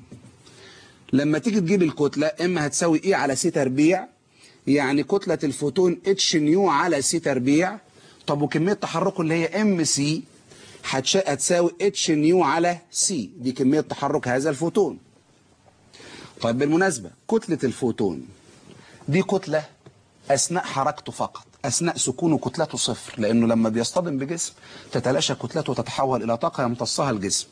Speaker 3: لما تيجي تجيب الكتلة اما هتساوي اي على سي تربيع يعني كتلة الفوتون اتش نيو على سي تربيع طب وكمية تحركه اللي هي ام سي هتساوي اتش نيو على سي دي كمية تحرك هذا الفوتون طيب بالمناسبة كتلة الفوتون دي كتلة أثناء حركته فقط أثناء سكونه كتلته صفر لأنه لما بيصطدم بجسم تتلاشى كتلته وتتحول إلى طاقة يمتصها الجسم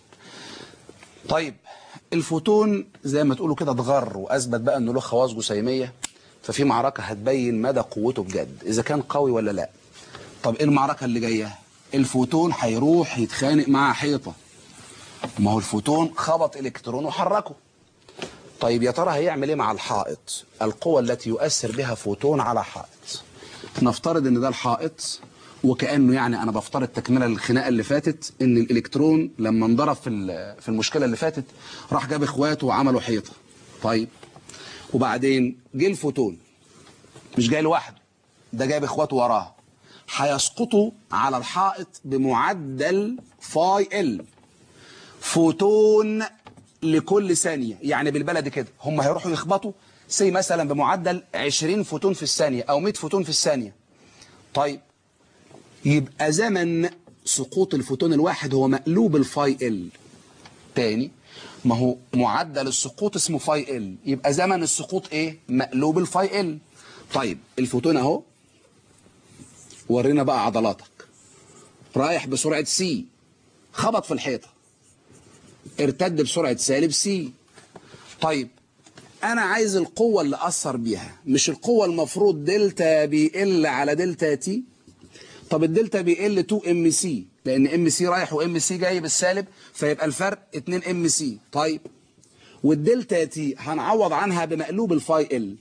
Speaker 3: طيب الفوتون زي ما تقولوا كده اتغر وأثبت بقى أنه له خواص جسيمية ففي معركة هتبين مدى قوته بجد إذا كان قوي ولا لا طب إيه المعركة اللي جاية الفوتون هيروح يتخانق مع حيطة ما هو الفوتون خبط إلكترون وحركه طيب يا ترى هيعمل ايه مع الحائط القوة التي يؤثر بها فوتون على حائط نفترض ان ده الحائط وكأنه يعني انا بفترض تكملة للخناقة اللي فاتت ان الالكترون لما انضرب في في المشكلة اللي فاتت راح جاب اخواته وعملوا حيطة طيب وبعدين جه الفوتون مش جاي لوحده ده جايب اخواته وراه هيسقطوا على الحائط بمعدل فاي ال فوتون لكل ثانية يعني بالبلد كده هم هيروحوا يخبطوا سي مثلا بمعدل 20 فوتون في الثانية او 100 فوتون في الثانية طيب يبقى زمن سقوط الفوتون الواحد هو مقلوب الفاي ال تاني ما هو معدل السقوط اسمه فاي ال يبقى زمن السقوط ايه مقلوب الفاي ال طيب الفوتون اهو ورينا بقى عضلاتك رايح بسرعة سي خبط في الحيطة ارتد بسرعة سالب سي طيب انا عايز القوة اللي اثر بيها مش القوة المفروض دلتا بي ال على دلتا تي طب الدلتا بي ال 2 ام سي لان ام سي رايح وام سي جاي بالسالب فيبقى الفرق 2 ام سي طيب والدلتا تي هنعوض عنها بمقلوب الفاي ال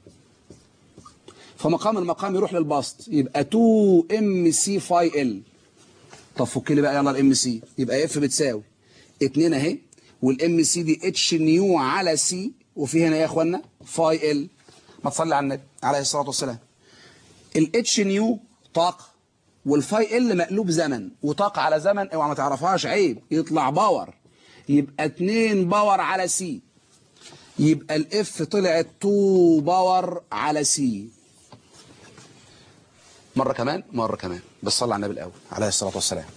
Speaker 3: فمقام المقام يروح للبسط يبقى 2 ام سي فاي ال طب فك لي بقى يلا الام سي يبقى اف بتساوي 2 اهي والام سي دي اتش نيو على سي وفي هنا يا اخوانا فاي ال ما تصلي على النبي عليه الصلاه والسلام الاتش نيو طاقه والفاي ال مقلوب زمن وطاقه على زمن اوعى ما تعرفهاش عيب يطلع باور يبقى 2 باور على سي يبقى الاف طلعت 2 باور على سي مرة كمان مرة كمان بس صلى على النبي الأول عليه الصلاة والسلام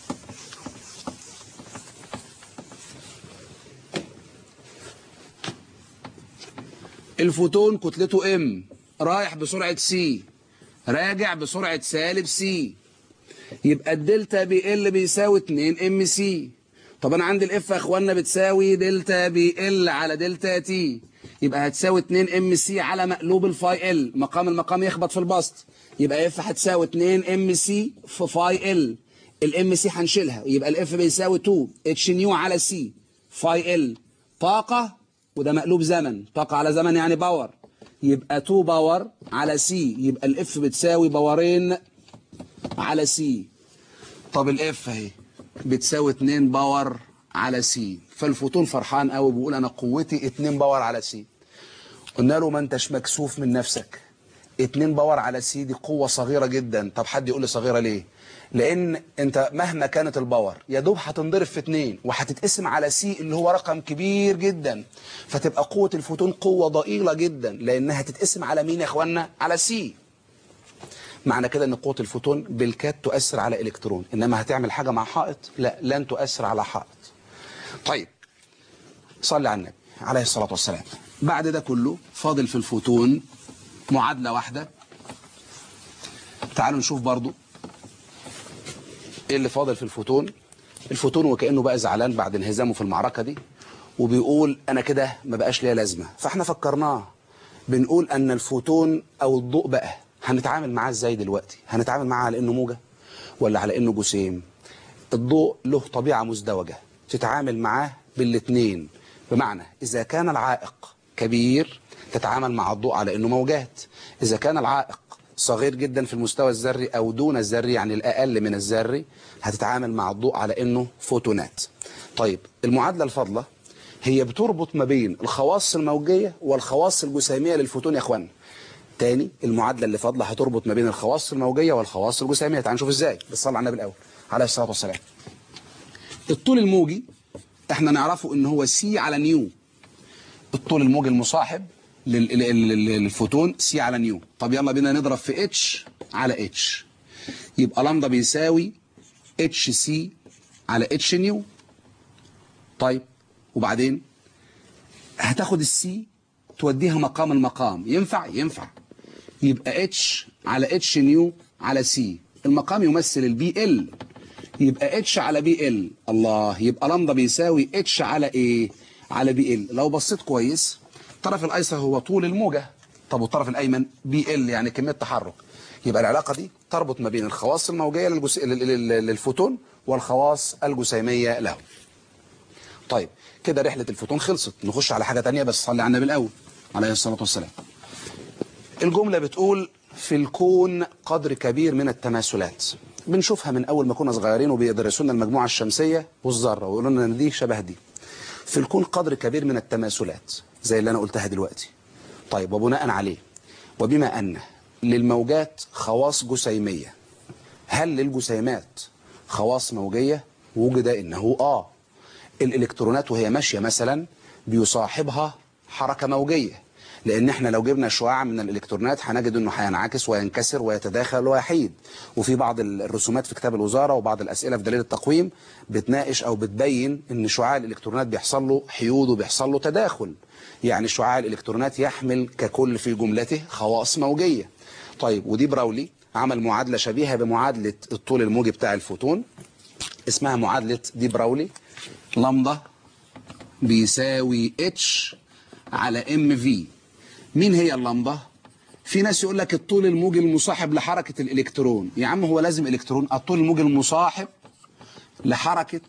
Speaker 3: الفوتون كتلته ام رايح بسرعة سي راجع بسرعة سالب سي يبقى الدلتا بي ال بيساوي 2 ام سي طب انا عندي الاف يا اخوانا بتساوي دلتا بي ال على دلتا تي يبقى هتساوي 2 ام سي على مقلوب الفاي ال مقام المقام يخبط في البسط يبقى اف هتساوي 2 ام سي في فاي ال الام سي هنشيلها يبقى الاف بيساوي 2 اتش نيو على سي فاي ال طاقة وده مقلوب زمن طاقة على زمن يعني باور يبقى 2 باور على سي يبقى الاف بتساوي باورين على سي طب الاف اهي بتساوي 2 باور على سي فالفوتون فرحان قوي بيقول انا قوتي 2 باور على سي قلنا له ما انتش مكسوف من نفسك 2 باور على سي دي قوة صغيرة جدا طب حد يقول لي صغيرة ليه لان انت مهما كانت الباور يا دوب هتنضرب في 2 وهتتقسم على سي اللي هو رقم كبير جدا فتبقى قوة الفوتون قوة ضئيلة جدا لانها هتتقسم على مين يا اخوانا على سي معنى كده ان قوة الفوتون بالكاد تؤثر على الكترون انما هتعمل حاجة مع حائط لا لن تؤثر على حائط طيب صلي على النبي عليه الصلاة والسلام بعد ده كله فاضل في الفوتون معادلة واحدة تعالوا نشوف برضو ايه اللي فاضل في الفوتون الفوتون وكأنه بقى زعلان بعد انهزامه في المعركة دي وبيقول انا كده ما بقاش ليا لازمة فاحنا فكرناه بنقول ان الفوتون او الضوء بقى هنتعامل معاه ازاي دلوقتي هنتعامل معاه على انه موجة ولا على انه جسيم الضوء له طبيعة مزدوجة تتعامل معاه بالاثنين بمعنى اذا كان العائق كبير تتعامل مع الضوء على انه موجات اذا كان العائق صغير جدا في المستوى الذري او دون الذري يعني الاقل من الذري هتتعامل مع الضوء على انه فوتونات طيب المعادلة الفاضلة هي بتربط ما بين الخواص الموجية والخواص الجسيمية للفوتون يا اخوان تاني المعادلة اللي فاضلة هتربط ما بين الخواص الموجية والخواص الجسيمية تعال نشوف ازاي بالصلاة على النبي الاول عليه الصلاة والسلام الطول الموجي احنا نعرفه ان هو سي على نيو الطول الموجي المصاحب لل- لل- لل- للفوتون سي على نيو طب يلا بينا نضرب في اتش على اتش يبقى لامدا بيساوي اتش سي على اتش نيو طيب وبعدين هتاخد السي توديها مقام المقام ينفع ينفع يبقى اتش على اتش نيو على سي المقام يمثل البي ال يبقى اتش على بي ال الله يبقى لامدا بيساوي اتش على ايه على بي ال لو بصيت كويس الطرف الايسر هو طول الموجة طب والطرف الايمن بي ال يعني كمية تحرك يبقى العلاقة دي تربط ما بين الخواص الموجية للجس... لل- لل- للفوتون والخواص الجسيمية له طيب كده رحلة الفوتون خلصت نخش على حاجة تانية بس صلي على النبي الأول عليه الصلاة والسلام الجملة بتقول في الكون قدر كبير من التماثلات بنشوفها من أول ما كنا صغيرين وبيدرسوا لنا المجموعة الشمسية والذرة ويقولوا لنا إن دي شبه دي في الكون قدر كبير من التماثلات زي اللي أنا قلتها دلوقتي طيب وبناء عليه وبما أن للموجات خواص جسيمية هل للجسيمات خواص موجية وجد إنه آه الإلكترونات وهي ماشية مثلا بيصاحبها حركة موجية لأن احنا لو جبنا شعاع من الإلكترونات هنجد إنه هينعكس وينكسر ويتداخل ويحيد وفي بعض الرسومات في كتاب الوزارة وبعض الأسئلة في دليل التقويم بتناقش أو بتبين إن شعاع الإلكترونات بيحصل له حيود وبيحصل له تداخل يعني شعاع الإلكترونات يحمل ككل في جملته خواص موجية طيب ودي براولي عمل معادلة شبيهة بمعادلة الطول الموجي بتاع الفوتون اسمها معادلة دي براولي لامدا بيساوي اتش على ام في مين هي اللامدا في ناس يقول لك الطول الموجي المصاحب لحركة الالكترون يا عم هو لازم الكترون الطول الموجي المصاحب لحركة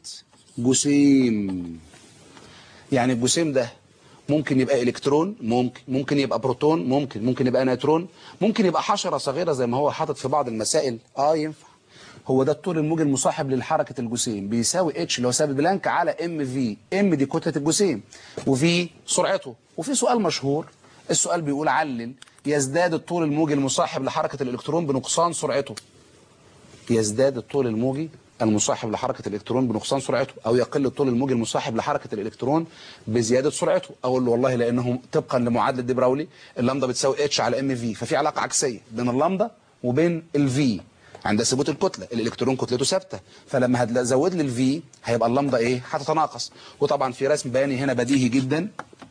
Speaker 3: جسيم يعني الجسيم ده ممكن يبقى الكترون ممكن ممكن يبقى بروتون ممكن ممكن يبقى نيوترون ممكن يبقى حشرة صغيرة زي ما هو حاطط في بعض المسائل اه ينفع هو ده الطول الموجي المصاحب لحركة الجسيم بيساوي اتش اللي هو ثابت بلانك على ام في ام دي كتلة الجسيم وفي سرعته وفي سؤال مشهور السؤال بيقول علل يزداد الطول الموجي المصاحب لحركة الالكترون بنقصان سرعته يزداد الطول الموجي المصاحب لحركة الإلكترون بنقصان سرعته أو يقل الطول الموجي المصاحب لحركة الإلكترون بزيادة سرعته أقول له والله لأنه طبقا لمعادلة دي براولي اللامدا بتساوي اتش على ام في ففي علاقة عكسية بين اللامدا وبين الفي عند ثبوت الكتلة الإلكترون كتلته ثابتة فلما هتزود لي الفي هيبقى اللامدا إيه هتتناقص وطبعا في رسم بياني هنا بديهي جدا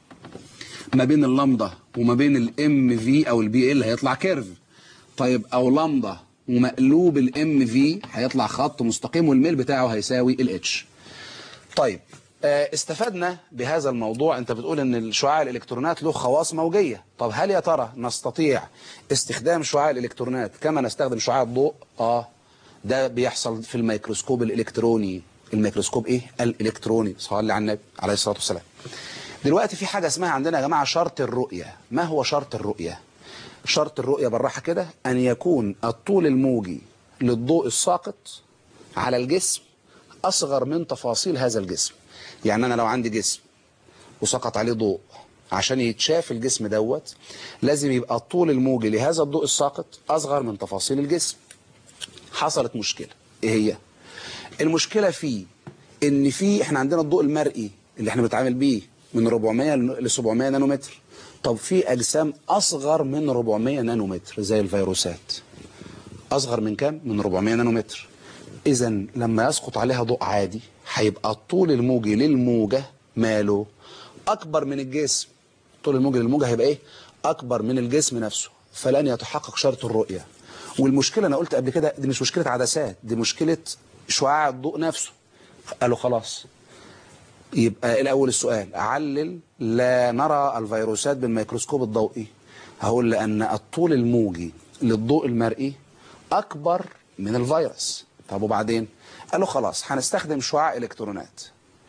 Speaker 3: ما بين اللامدا وما بين الام في أو البي ال هيطلع كيرف طيب أو لامدا ومقلوب الام في هيطلع خط مستقيم والميل بتاعه هيساوي الاتش طيب آه، استفدنا بهذا الموضوع انت بتقول ان الشعاع الالكترونات له خواص موجية طب هل يا ترى نستطيع استخدام شعاع الالكترونات كما نستخدم شعاع الضوء اه ده بيحصل في الميكروسكوب الالكتروني الميكروسكوب ايه الالكتروني صلى على النبي عليه الصلاة والسلام دلوقتي في حاجة اسمها عندنا يا جماعة شرط الرؤية ما هو شرط الرؤية شرط الرؤية بالراحة كده أن يكون الطول الموجي للضوء الساقط على الجسم أصغر من تفاصيل هذا الجسم يعني أنا لو عندي جسم وسقط عليه ضوء عشان يتشاف الجسم دوت لازم يبقى الطول الموجي لهذا الضوء الساقط أصغر من تفاصيل الجسم حصلت مشكلة إيه هي؟ المشكلة في إن في إحنا عندنا الضوء المرئي اللي إحنا بنتعامل بيه من 400 ل 700 نانومتر طب في أجسام أصغر من 400 نانومتر زي الفيروسات أصغر من كام؟ من 400 نانومتر إذا لما يسقط عليها ضوء عادي هيبقى الطول الموجي للموجة ماله أكبر من الجسم طول الموجي للموجة هيبقى إيه؟ أكبر من الجسم نفسه فلن يتحقق شرط الرؤية والمشكلة أنا قلت قبل كده دي مش مشكلة عدسات دي مشكلة شعاع الضوء نفسه قالوا خلاص يبقى الأول السؤال علل لا نرى الفيروسات بالميكروسكوب الضوئي هقول لأن الطول الموجي للضوء المرئي أكبر من الفيروس طب وبعدين قالوا خلاص هنستخدم شعاع إلكترونات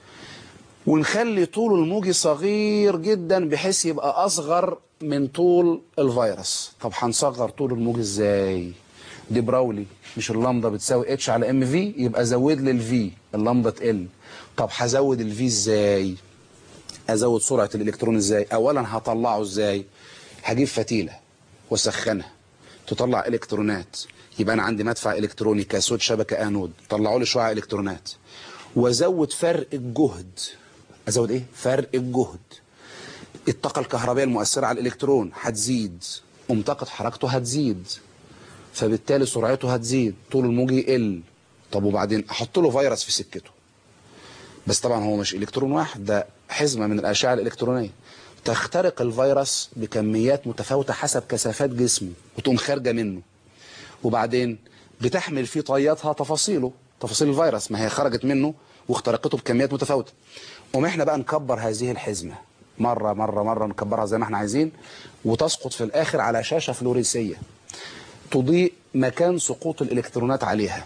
Speaker 3: ونخلي طوله الموجي صغير جدا بحيث يبقى أصغر من طول الفيروس طب هنصغر طول الموجي ازاي دي براولي مش اللمضة بتساوي اتش على ام في يبقى زود لي الفي اللمضة تقل طب هزود الفي ازاي ازود سرعة الالكترون ازاي اولا هطلعه ازاي هجيب فتيلة واسخنها تطلع الكترونات يبقى انا عندي مدفع الكتروني كاسود شبكة انود طلعوا لي شعاع الكترونات وازود فرق الجهد ازود ايه فرق الجهد الطاقة الكهربائية المؤثرة على الالكترون هتزيد ومطاقة حركته هتزيد فبالتالي سرعته هتزيد طول الموجي يقل طب وبعدين احط له فيروس في سكته بس طبعا هو مش الكترون واحد ده حزمة من الاشعة الالكترونية تخترق الفيروس بكميات متفاوتة حسب كثافات جسمه وتقوم خارجة منه وبعدين بتحمل في طياتها تفاصيله تفاصيل الفيروس ما هي خرجت منه واخترقته بكميات متفاوتة قوم احنا بقى نكبر هذه الحزمة مرة مرة مرة نكبرها زي ما احنا عايزين وتسقط في الاخر على شاشة فلوريسية تضيء مكان سقوط الالكترونات عليها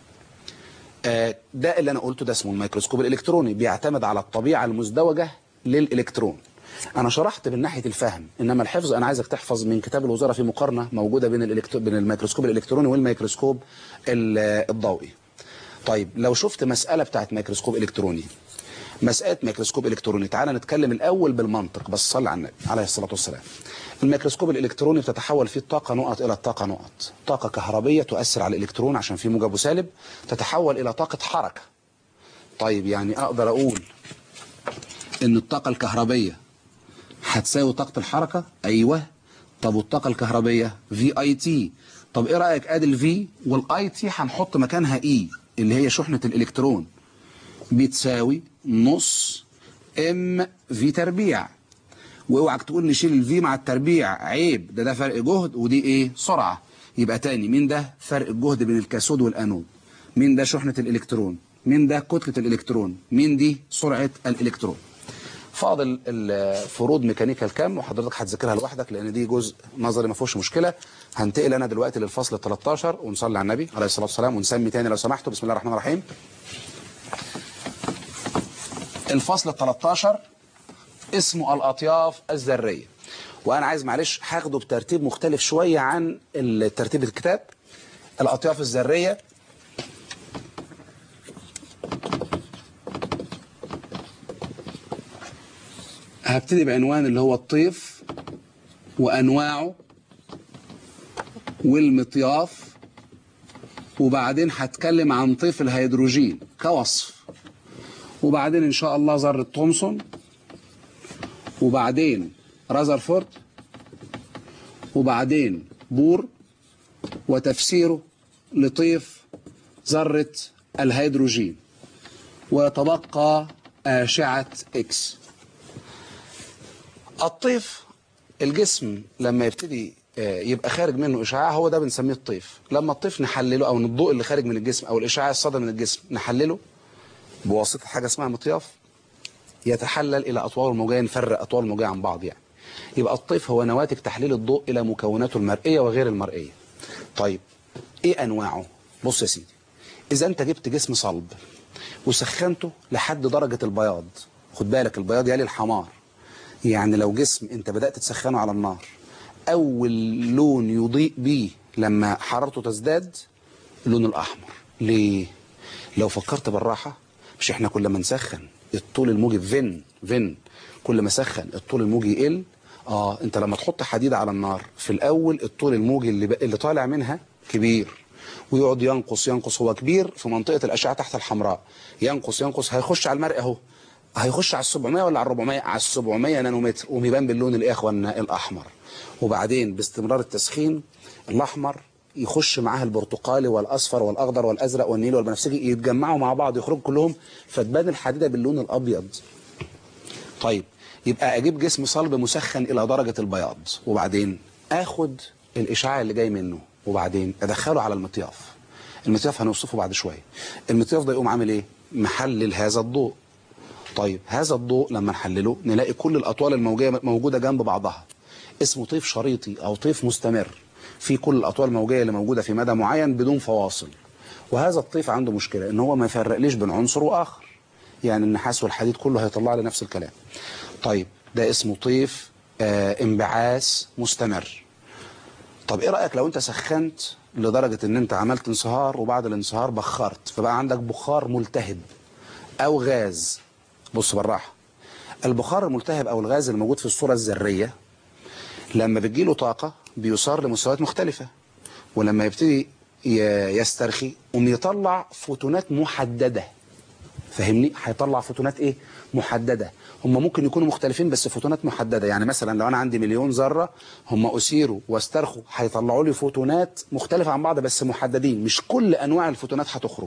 Speaker 3: آه، ده اللي انا قلته ده اسمه الميكروسكوب الالكتروني بيعتمد على الطبيعة المزدوجة للالكترون انا شرحت من ناحية الفهم انما الحفظ انا عايزك تحفظ من كتاب الوزارة في مقارنة موجودة بين الإلكترو... بين الميكروسكوب الالكتروني والميكروسكوب ال- الضوئي طيب لو شفت مسألة بتاعت ميكروسكوب الكتروني مسألة ميكروسكوب إلكتروني تعال نتكلم الأول بالمنطق بس صلى على النبي عليه الصلاة والسلام الميكروسكوب الإلكتروني بتتحول فيه الطاقة نقط إلى الطاقة نقط طاقة كهربية تؤثر على الإلكترون عشان فيه موجب وسالب تتحول إلى طاقة حركة طيب يعني أقدر أقول إن الطاقة الكهربية هتساوي طاقة الحركة أيوه طب والطاقة الكهربية في اي تي طب ايه رأيك ادي الفي والاي تي هنحط مكانها اي اللي هي شحنة الالكترون بتساوي نص ام في تربيع واوعك تقول نشيل الفي مع التربيع عيب ده ده فرق جهد ودي ايه سرعة يبقى تاني مين ده فرق الجهد بين الكاثود والانود مين ده شحنة الالكترون مين ده كتلة الالكترون مين دي سرعة الالكترون فاضل الفروض ميكانيكا الكم وحضرتك هتذاكرها لوحدك لان دي جزء نظري ما فيهوش مشكله هنتقل انا دلوقتي للفصل ال 13 ونصلي على النبي عليه الصلاه والسلام ونسمي تاني لو سمحتوا بسم الله الرحمن الرحيم الفصل ال 13 اسمه الاطياف الذريه وانا عايز معلش هاخده بترتيب مختلف شويه عن الترتيب الكتاب الاطياف الذريه هبتدي بعنوان اللي هو الطيف وانواعه والمطياف وبعدين هتكلم عن طيف الهيدروجين كوصف وبعدين ان شاء الله ذرة تومسون وبعدين رازرفورد وبعدين بور وتفسيره لطيف ذرة الهيدروجين ويتبقى أشعة إكس الطيف الجسم لما يبتدي آه، يبقى خارج منه اشعاع هو ده بنسميه الطيف لما الطيف نحلله او الضوء اللي خارج من الجسم او الاشعاع الصادر من الجسم نحلله بواسطه حاجه اسمها مطياف يتحلل الى اطوال موجيه نفرق اطوال موجيه عن بعض يعني يبقى الطيف هو نواتج تحليل الضوء الى مكوناته المرئيه وغير المرئيه طيب ايه انواعه بص يا سيدي اذا انت جبت جسم صلب وسخنته لحد درجه البياض خد بالك البياض يلي الحمار يعني لو جسم انت بدات تسخنه على النار اول لون يضيء بيه لما حرارته تزداد اللون الاحمر ليه لو فكرت بالراحه مش احنا كل ما نسخن الطول الموجي فين فين كل ما سخن الطول الموجي يقل اه انت لما تحط حديد على النار في الاول الطول الموجي اللي, ب... اللي طالع منها كبير ويقعد ينقص ينقص هو كبير في منطقه الاشعه تحت الحمراء ينقص ينقص هيخش على المرء اهو هيخش على ال 700 ولا على ال 400 على ال 700 نانومتر وبيبان باللون الايه يا اخوانا الاحمر وبعدين باستمرار التسخين الاحمر يخش معاه البرتقالي والاصفر والاخضر والازرق والنيل والبنفسجي يتجمعوا مع بعض يخرجوا كلهم فتبان الحديده باللون الابيض طيب يبقى اجيب جسم صلب مسخن الى درجه البياض وبعدين اخد الاشعاع اللي جاي منه وبعدين ادخله على المطياف المطياف هنوصفه بعد شويه المطياف ده يقوم عامل ايه محلل هذا الضوء طيب هذا الضوء لما نحلله نلاقي كل الاطوال الموجيه موجوده جنب بعضها اسمه طيف شريطي او طيف مستمر في كل الاطوال الموجيه اللي موجوده في مدى معين بدون فواصل وهذا الطيف عنده مشكله ان هو ما يفرقليش بين عنصر واخر يعني النحاس والحديد كله هيطلع لي نفس الكلام طيب ده اسمه طيف آه انبعاث مستمر طب ايه رايك لو انت سخنت لدرجه ان انت عملت انصهار وبعد الانصهار بخرت فبقى عندك بخار ملتهب او غاز بص بالراحه البخار الملتهب او الغاز الموجود في الصوره الذريه لما بتجيله طاقه بيصار لمستويات مختلفه ولما يبتدي ي- يسترخي قوم يطلع فوتونات محدده فاهمني هيطلع فوتونات ايه محدده هم ممكن يكونوا مختلفين بس فوتونات محدده يعني مثلا لو انا عندي مليون ذره هم اثيروا واسترخوا هيطلعوا لي فوتونات مختلفه عن بعض بس محددين مش كل انواع الفوتونات هتخرج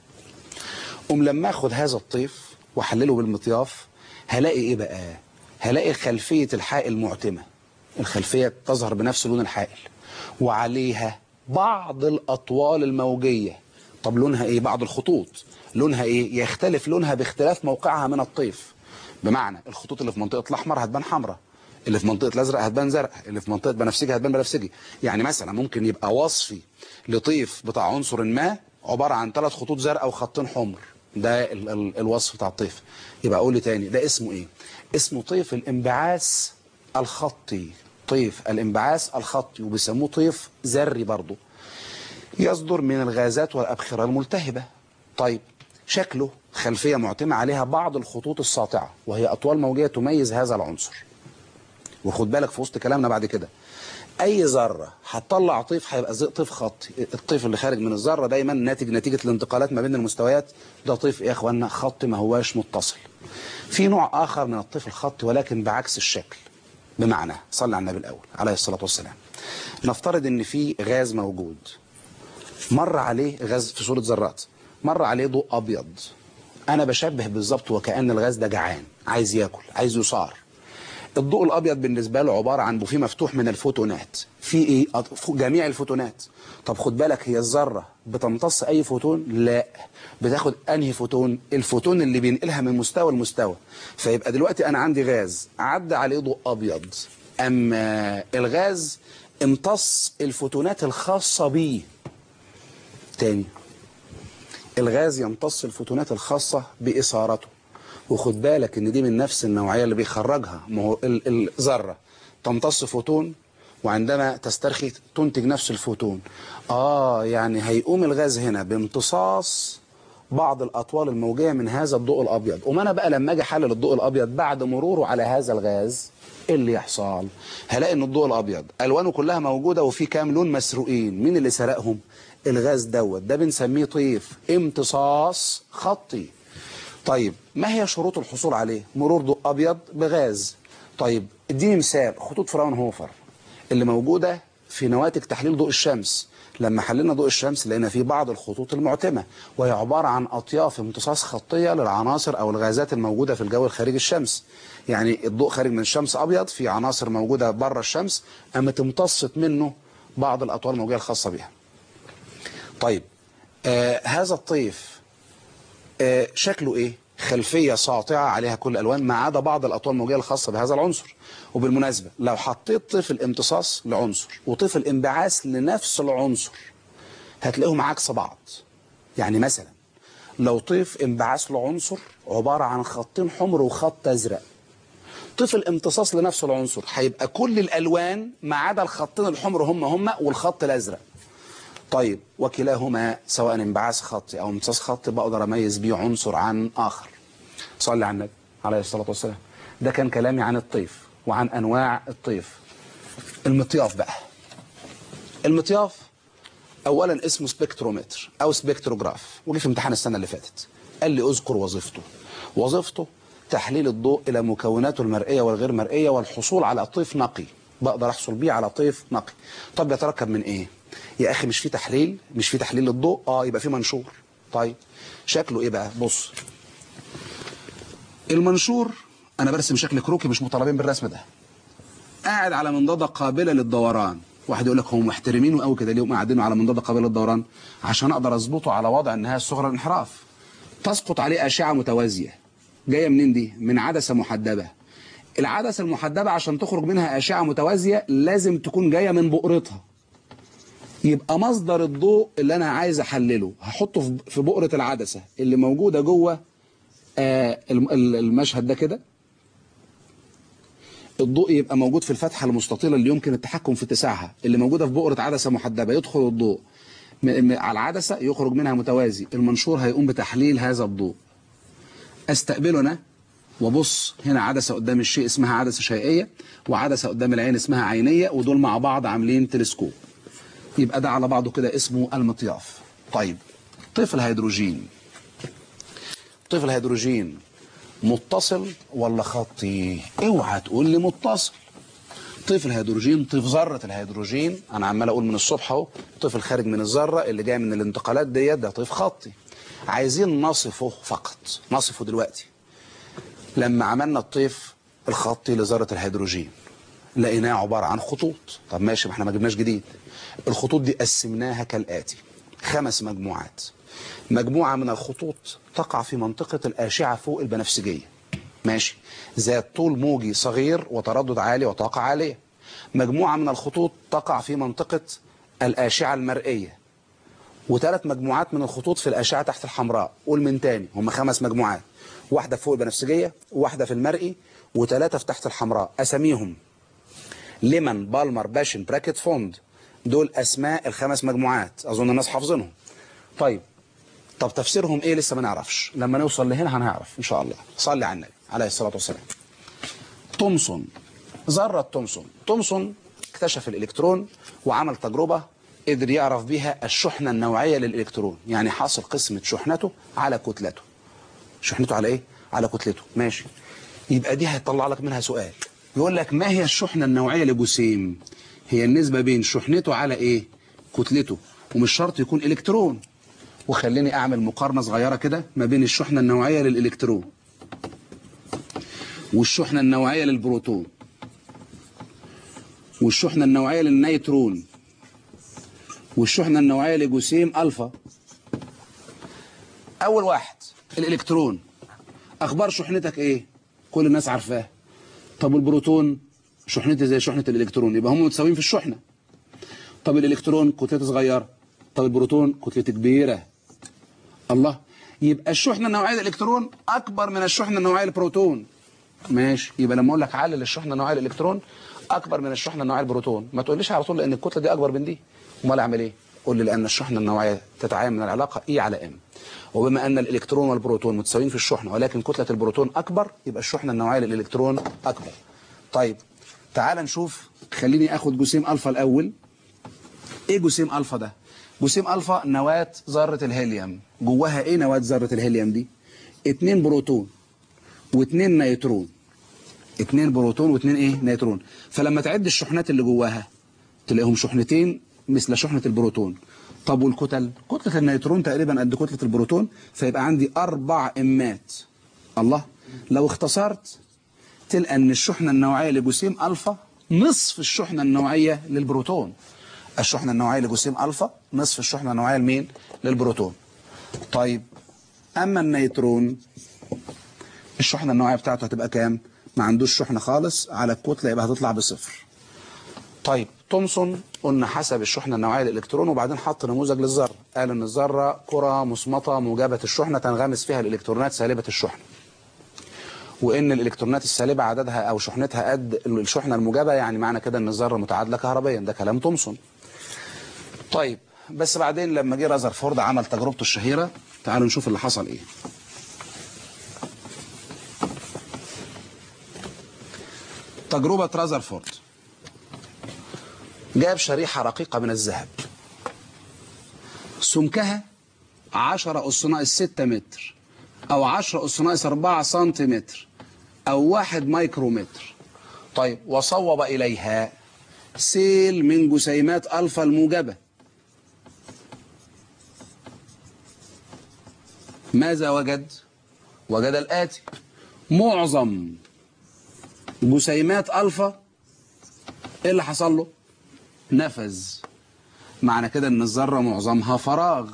Speaker 3: قوم لما اخد هذا الطيف واحلله بالمطياف هلاقي ايه بقى هلاقي خلفيه الحائل معتمه الخلفيه تظهر بنفس لون الحائل وعليها بعض الاطوال الموجيه طب لونها ايه بعض الخطوط لونها ايه يختلف لونها باختلاف موقعها من الطيف بمعنى الخطوط اللي في منطقه الاحمر هتبان حمراء اللي في منطقه الازرق هتبان زرق اللي في منطقه بنفسجي هتبان بنفسجي يعني مثلا ممكن يبقى وصفي لطيف بتاع عنصر ما عباره عن ثلاث خطوط زرقاء وخطين حمر ده ال ال الوصف بتاع الطيف يبقى اقول لي تاني ده اسمه ايه اسمه طيف الانبعاث الخطي طيف الانبعاث الخطي وبيسموه طيف ذري برضه يصدر من الغازات والأبخرة الملتهبة طيب شكله خلفية معتمة عليها بعض الخطوط الساطعة وهي أطوال موجية تميز هذا العنصر وخد بالك في وسط كلامنا بعد كده أي ذرة هتطلع طيف هيبقى زي طيف خطي الطيف اللي خارج من الذرة دايما ناتج نتيجة الانتقالات ما بين المستويات ده طيف إيه يا إخوانا خطي ما هواش متصل في نوع آخر من الطيف الخطي ولكن بعكس الشكل بمعنى صلى على النبي الأول عليه الصلاة والسلام نفترض إن في غاز موجود مر عليه غاز في صورة ذرات مر عليه ضوء أبيض أنا بشبه بالظبط وكأن الغاز ده جعان عايز ياكل عايز يصار الضوء الأبيض بالنسبة له عبارة عن بوفيه مفتوح من الفوتونات في إيه أط- جميع الفوتونات طب خد بالك هي الذرة بتمتص أي فوتون لا بتاخد أنهي فوتون الفوتون اللي بينقلها من مستوى لمستوى فيبقى دلوقتي أنا عندي غاز عدى عليه ضوء أبيض أما الغاز امتص الفوتونات الخاصة بيه تاني الغاز يمتص الفوتونات الخاصة بإثارته وخد بالك ان دي من نفس النوعية اللي بيخرجها ما هو ال- الذرة تمتص فوتون وعندما تسترخي تنتج نفس الفوتون اه يعني هيقوم الغاز هنا بامتصاص بعض الاطوال الموجيه من هذا الضوء الابيض وما انا بقى لما اجي احلل الضوء الابيض بعد مروره على هذا الغاز ايه اللي يحصل هلاقي ان الضوء الابيض الوانه كلها موجوده وفي كام لون مسروقين مين اللي سرقهم الغاز دوت ده بنسميه طيف امتصاص خطي طيب ما هي شروط الحصول عليه مرور ضوء ابيض بغاز طيب اديني مثال خطوط فراونهوفر اللي موجوده في نواتج تحليل ضوء الشمس لما حللنا ضوء الشمس لقينا فيه بعض الخطوط المعتمة وهي عبارة عن أطياف امتصاص خطية للعناصر أو الغازات الموجودة في الجو الخارجي الشمس يعني الضوء خارج من الشمس أبيض في عناصر موجودة بره الشمس قامت امتصت منه بعض الأطوار الموجية الخاصة بها طيب آه هذا الطيف آه شكله ايه خلفية ساطعة عليها كل الألوان ما عدا بعض الأطوال الموجية الخاصة بهذا العنصر وبالمناسبة لو حطيت طيف الامتصاص لعنصر وطيف الانبعاث لنفس العنصر هتلاقيهم عكس بعض يعني مثلا لو طيف انبعاث لعنصر عبارة عن خطين حمر وخط أزرق طيف الامتصاص لنفس العنصر هيبقى كل الألوان ما عدا الخطين الحمر هم هم والخط الأزرق طيب وكلاهما سواء انبعاث خطي او امتصاص خطي بقدر اميز بيه عنصر عن اخر صلي على النبي عليه الصلاه والسلام ده كان كلامي عن الطيف وعن انواع الطيف المطياف بقى المطياف اولا اسمه سبكترومتر او سبكتروجراف وجه في امتحان السنه اللي فاتت قال لي اذكر وظيفته وظيفته تحليل الضوء الى مكوناته المرئيه والغير مرئيه والحصول على طيف نقي بقدر احصل بيه على طيف نقي طب يتركب من ايه يا اخي مش في تحليل مش في تحليل للضوء اه يبقى في منشور طيب شكله ايه بقى بص المنشور انا برسم شكل كروكي مش مطالبين بالرسم ده قاعد على منضده قابله للدوران واحد يقول لك هم محترمينه قوي كده ليه هم قاعدينه على منضده قابله للدوران عشان اقدر اظبطه على وضع النهايه الصغرى الانحراف تسقط عليه اشعه متوازيه جايه منين دي من عدسه محدبه العدسه المحدبه عشان تخرج منها اشعه متوازيه لازم تكون جايه من بؤرتها يبقى مصدر الضوء اللي انا عايز احلله هحطه في- في بؤرة العدسة اللي موجودة جوه آه، الم- ال- المشهد ده كده الضوء يبقى موجود في الفتحة المستطيلة اللي يمكن التحكم في اتساعها اللي موجودة في بؤرة عدسة محدبة يدخل الضوء م- م- على العدسة يخرج منها متوازي المنشور هيقوم بتحليل هذا الضوء استقبله انا وبص هنا عدسة قدام الشيء اسمها عدسة شيئية وعدسة قدام العين اسمها عينية ودول مع بعض عاملين تلسكوب يبقى ده على بعضه كده اسمه المطياف طيب طيف الهيدروجين طيف الهيدروجين متصل ولا خطي اوعى تقول لي متصل طيف الهيدروجين طيف ذرة الهيدروجين انا عمال اقول من الصبح اهو طيف الخارج من الذرة اللي جاي من الانتقالات ديت ده طيف خطي عايزين نصفه فقط نصفه دلوقتي لما عملنا الطيف الخطي لذرة الهيدروجين لقيناه عبارة عن خطوط طب ماشي ما احنا ما جبناش جديد الخطوط دي قسمناها كالآتي خمس مجموعات مجموعة من الخطوط تقع في منطقة الآشعة فوق البنفسجية ماشي ذات طول موجي صغير وتردد عالي وطاقة عالية مجموعة من الخطوط تقع في منطقة الآشعة المرئية وثلاث مجموعات من الخطوط في الأشعة تحت الحمراء قول من تاني هم خمس مجموعات واحدة فوق البنفسجية واحدة في المرئي وثلاثة في تحت الحمراء أساميهم ليمان بالمر باشن براكت فوند دول أسماء الخمس مجموعات أظن الناس حافظينهم طيب طب تفسيرهم إيه لسه ما نعرفش لما نوصل لهنا هنعرف إن شاء الله صلي على النبي عليه الصلاة والسلام تومسون ذرة تومسون تومسون اكتشف الإلكترون وعمل تجربة قدر يعرف بيها الشحنة النوعية للإلكترون يعني حاصل قسمة شحنته على كتلته شحنته على إيه؟ على كتلته ماشي يبقى دي هيطلع لك منها سؤال يقول لك ما هي الشحنة النوعية لجسيم هي النسبة بين شحنته على إيه؟ كتلته ومش شرط يكون إلكترون وخليني أعمل مقارنة صغيرة كده ما بين الشحنة النوعية للإلكترون والشحنة النوعية للبروتون والشحنة النوعية للنيترون والشحنة النوعية لجسيم ألفا أول واحد الإلكترون أخبار شحنتك إيه؟ كل الناس عارفاه طب البروتون شحنته زي شحنة الإلكترون يبقى هم متساويين في الشحنة طب الإلكترون كتلته صغيرة طب البروتون كتلته كبيرة الله يبقى الشحنة النوعية للإلكترون أكبر من الشحنة النوعية للبروتون ماشي يبقى لما اقول لك علل الشحنه النوعيه للالكترون اكبر من الشحنه النوعيه للبروتون ما تقوليش على طول لان الكتله دي اكبر من دي امال اعمل ايه قول لي لان الشحنه النوعيه تتعامل من العلاقه اي على ام وبما ان الالكترون والبروتون متساويين في الشحنه ولكن كتله البروتون اكبر يبقى الشحنه النوعيه للالكترون اكبر طيب تعال نشوف خليني اخد جسيم الفا الاول ايه جسيم الفا ده جسيم الفا نواه ذره الهيليوم جواها ايه نواه ذره الهيليوم دي اتنين بروتون واثنين نيترون اتنين بروتون واثنين ايه نيترون فلما تعد الشحنات اللي جواها تلاقيهم شحنتين مثل شحنة البروتون طب والكتل كتلة النيوترون تقريبا قد كتلة البروتون فيبقى عندي أربع إمات الله لو اختصرت تلقى ان الشحنة النوعية لجسيم ألفا نصف الشحنة النوعية للبروتون الشحنة النوعية لجسيم ألفا نصف الشحنة النوعية لمين؟ للبروتون طيب أما النيترون الشحنة النوعية بتاعته هتبقى كام؟ ما عندوش شحنة خالص على الكتلة يبقى هتطلع بصفر طيب تومسون قلنا حسب الشحنة النوعية للإلكترون وبعدين حط نموذج للذرة قال إن الذرة كرة مصمتة موجبة الشحنة تنغمس فيها الإلكترونات سالبة الشحنة وإن الإلكترونات السالبة عددها أو شحنتها قد الشحنة الموجبة يعني معنى كده إن الذرة متعادلة كهربيا ده كلام تومسون طيب بس بعدين لما جه رازرفورد عمل تجربته الشهيرة تعالوا نشوف اللي حصل إيه تجربة رازرفورد جاب شريحة رقيقة من الذهب سمكها 10 أس ناقص 6 متر أو 10 أس ناقص 4 سنتيمتر أو 1 مايكرومتر طيب وصوب إليها سيل من جسيمات ألفا الموجبة ماذا وجد؟ وجد الآتي معظم جسيمات ألفا إيه اللي حصل له؟ نفذ معنى كده ان الذرة معظمها فراغ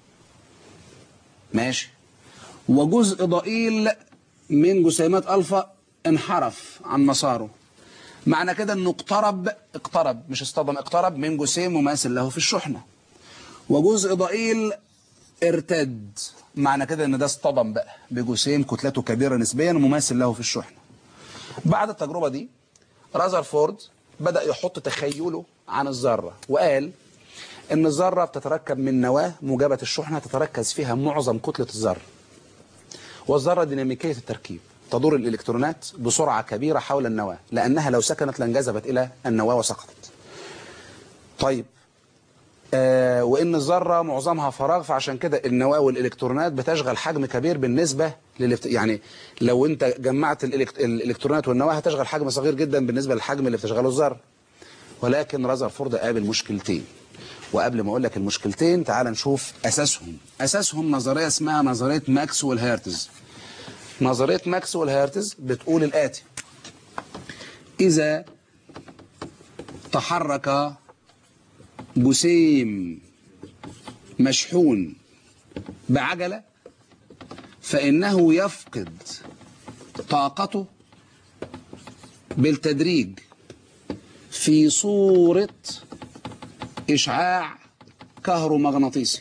Speaker 3: ماشي وجزء ضئيل من جسيمات ألفا انحرف عن مساره معنى كده انه اقترب اقترب مش اصطدم اقترب من جسيم مماثل له في الشحنة وجزء ضئيل ارتد معنى كده ان ده اصطدم بقى بجسيم كتلته كبيرة نسبيا مماثل له في الشحنة بعد التجربة دي رازرفورد بدأ يحط تخيله عن الذرة وقال ان الذرة بتتركب من نواة موجبة الشحنة تتركز فيها معظم كتلة الذرة والذرة ديناميكية التركيب تدور الإلكترونات بسرعة كبيرة حول النواة لأنها لو سكنت لانجذبت إلى النواة وسقطت طيب آه وإن الذرة معظمها فراغ فعشان كده النواة والإلكترونات بتشغل حجم كبير بالنسبة للفت... يعني لو أنت جمعت الإلكت... الإلكترونات والنواة هتشغل حجم صغير جدا بالنسبة للحجم اللي بتشغله الذرة ولكن رازرفورد قابل مشكلتين وقبل ما اقول لك المشكلتين تعال نشوف اساسهم اساسهم نظريه اسمها نظريه ماكسويل هيرتز نظريه ماكسويل هيرتز بتقول الاتي اذا تحرك جسيم مشحون بعجله فانه يفقد طاقته بالتدريج في صورة إشعاع كهرومغناطيسي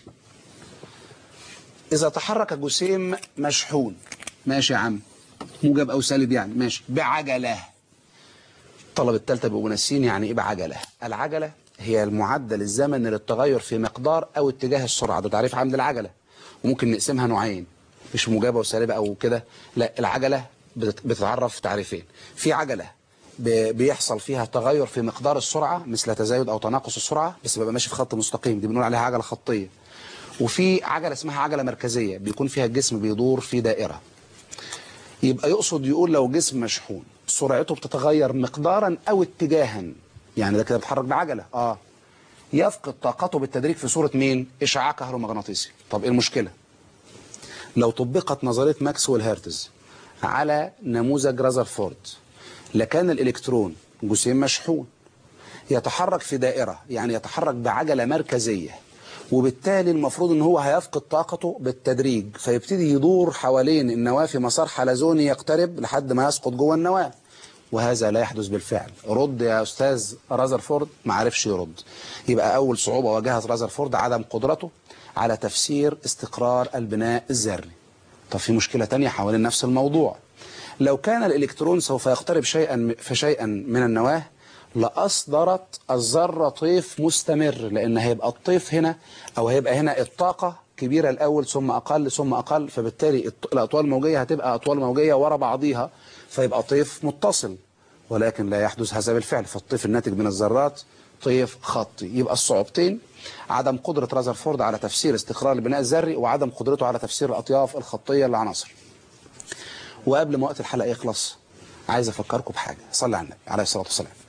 Speaker 3: إذا تحرك جسيم مشحون ماشي يا عم موجب أو سالب يعني ماشي بعجلة الطلبة التالتة بيبقوا ناسيين يعني إيه بعجلة العجلة هي المعدل الزمني للتغير في مقدار أو اتجاه السرعة ده تعريف عام للعجلة وممكن نقسمها نوعين مش موجبة وسالبة أو كده لا العجلة بتتعرف تعريفين في عجلة بيحصل فيها تغير في مقدار السرعة مثل تزايد أو تناقص السرعة بس بيبقى ماشي في خط مستقيم دي بنقول عليها عجلة خطية وفي عجلة اسمها عجلة مركزية بيكون فيها الجسم بيدور في دائرة يبقى يقصد يقول لو جسم مشحون سرعته بتتغير مقدارا أو اتجاها يعني ده كده بيتحرك بعجلة اه يفقد طاقته بالتدريج في صورة مين؟ إشعاع كهرومغناطيسي طب إيه المشكلة؟ لو طبقت نظرية ماكسويل هيرتز على نموذج رازرفورد لكان الإلكترون جسيم مشحون يتحرك في دائرة يعني يتحرك بعجلة مركزية وبالتالي المفروض ان هو هيفقد طاقته بالتدريج فيبتدي يدور حوالين النواة في مسار حلزوني يقترب لحد ما يسقط جوه النواة وهذا لا يحدث بالفعل رد يا أستاذ رازرفورد ما عرفش يرد يبقى أول صعوبة واجهت رازرفورد عدم قدرته على تفسير استقرار البناء الذري طب في مشكلة تانية حوالين نفس الموضوع لو كان الإلكترون سوف يقترب شيئا فشيئا من النواة لأصدرت الذرة طيف مستمر لأن هيبقى الطيف هنا أو هيبقى هنا الطاقة كبيرة الأول ثم أقل ثم أقل فبالتالي الأطوال الموجية هتبقى أطوال موجية ورا بعضيها فيبقى طيف متصل ولكن لا يحدث هذا بالفعل فالطيف الناتج من الذرات طيف خطي يبقى الصعوبتين عدم قدرة رازرفورد على تفسير استقرار البناء الذري وعدم قدرته على تفسير الأطياف الخطية للعناصر وقبل ما وقت الحلقة يخلص عايز أفكركم بحاجة صلي على النبي عليه الصلاة والسلام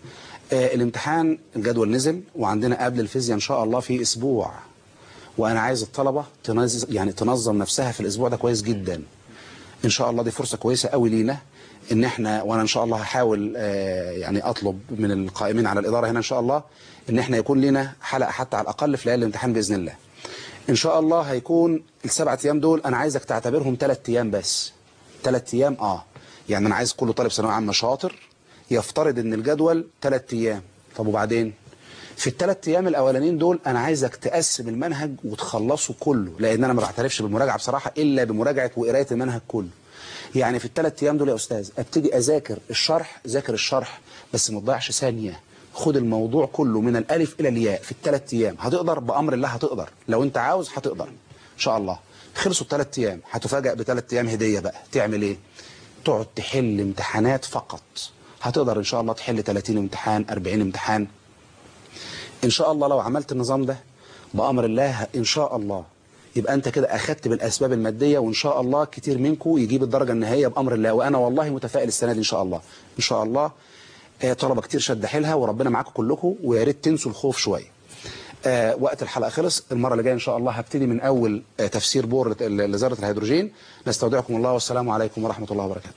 Speaker 3: آه الامتحان الجدول نزل وعندنا قبل الفيزياء ان شاء الله في اسبوع وانا عايز الطلبه تنظم يعني تنظم نفسها في الاسبوع ده كويس جدا ان شاء الله دي فرصه كويسه قوي لينا ان احنا وانا ان شاء الله هحاول آه، يعني اطلب من القائمين على الاداره هنا ان شاء الله ان احنا يكون لنا حلقه حتى على الاقل في ليالي الامتحان باذن الله ان شاء الله هيكون السبعة ايام دول انا عايزك تعتبرهم ثلاث ايام بس ثلاث ايام اه يعني انا عايز كل طالب ثانويه عامه شاطر يفترض ان الجدول ثلاث ايام طب وبعدين في الثلاث ايام الاولانيين دول انا عايزك تقسم المنهج وتخلصه كله لان انا ما بعترفش بالمراجعه بصراحه الا بمراجعه وقرايه المنهج كله يعني في الثلاث ايام دول يا استاذ ابتدي اذاكر الشرح ذاكر الشرح بس ما تضيعش ثانيه خد الموضوع كله من الالف الى الياء في الثلاث ايام هتقدر بامر الله هتقدر لو انت عاوز هتقدر ان شاء الله خلصوا الثلاث ايام هتفاجئ بثلاث ايام هديه بقى تعمل ايه تقعد تحل امتحانات فقط هتقدر ان شاء الله تحل 30 امتحان 40 امتحان ان شاء الله لو عملت النظام ده بامر الله ان شاء الله يبقى انت كده اخدت بالاسباب الماديه وان شاء الله كتير منكم يجيب الدرجه النهائيه بامر الله وانا والله متفائل السنه دي ان شاء الله ان شاء الله آه، طلبه كتير شد حيلها وربنا معاكم كلكم ويا ريت تنسوا الخوف شويه آه وقت الحلقه خلص المره اللي جايه ان شاء الله هبتدي من اول آه تفسير بور لذره الهيدروجين نستودعكم الله والسلام عليكم ورحمه الله وبركاته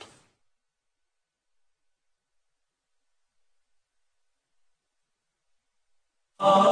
Speaker 1: آه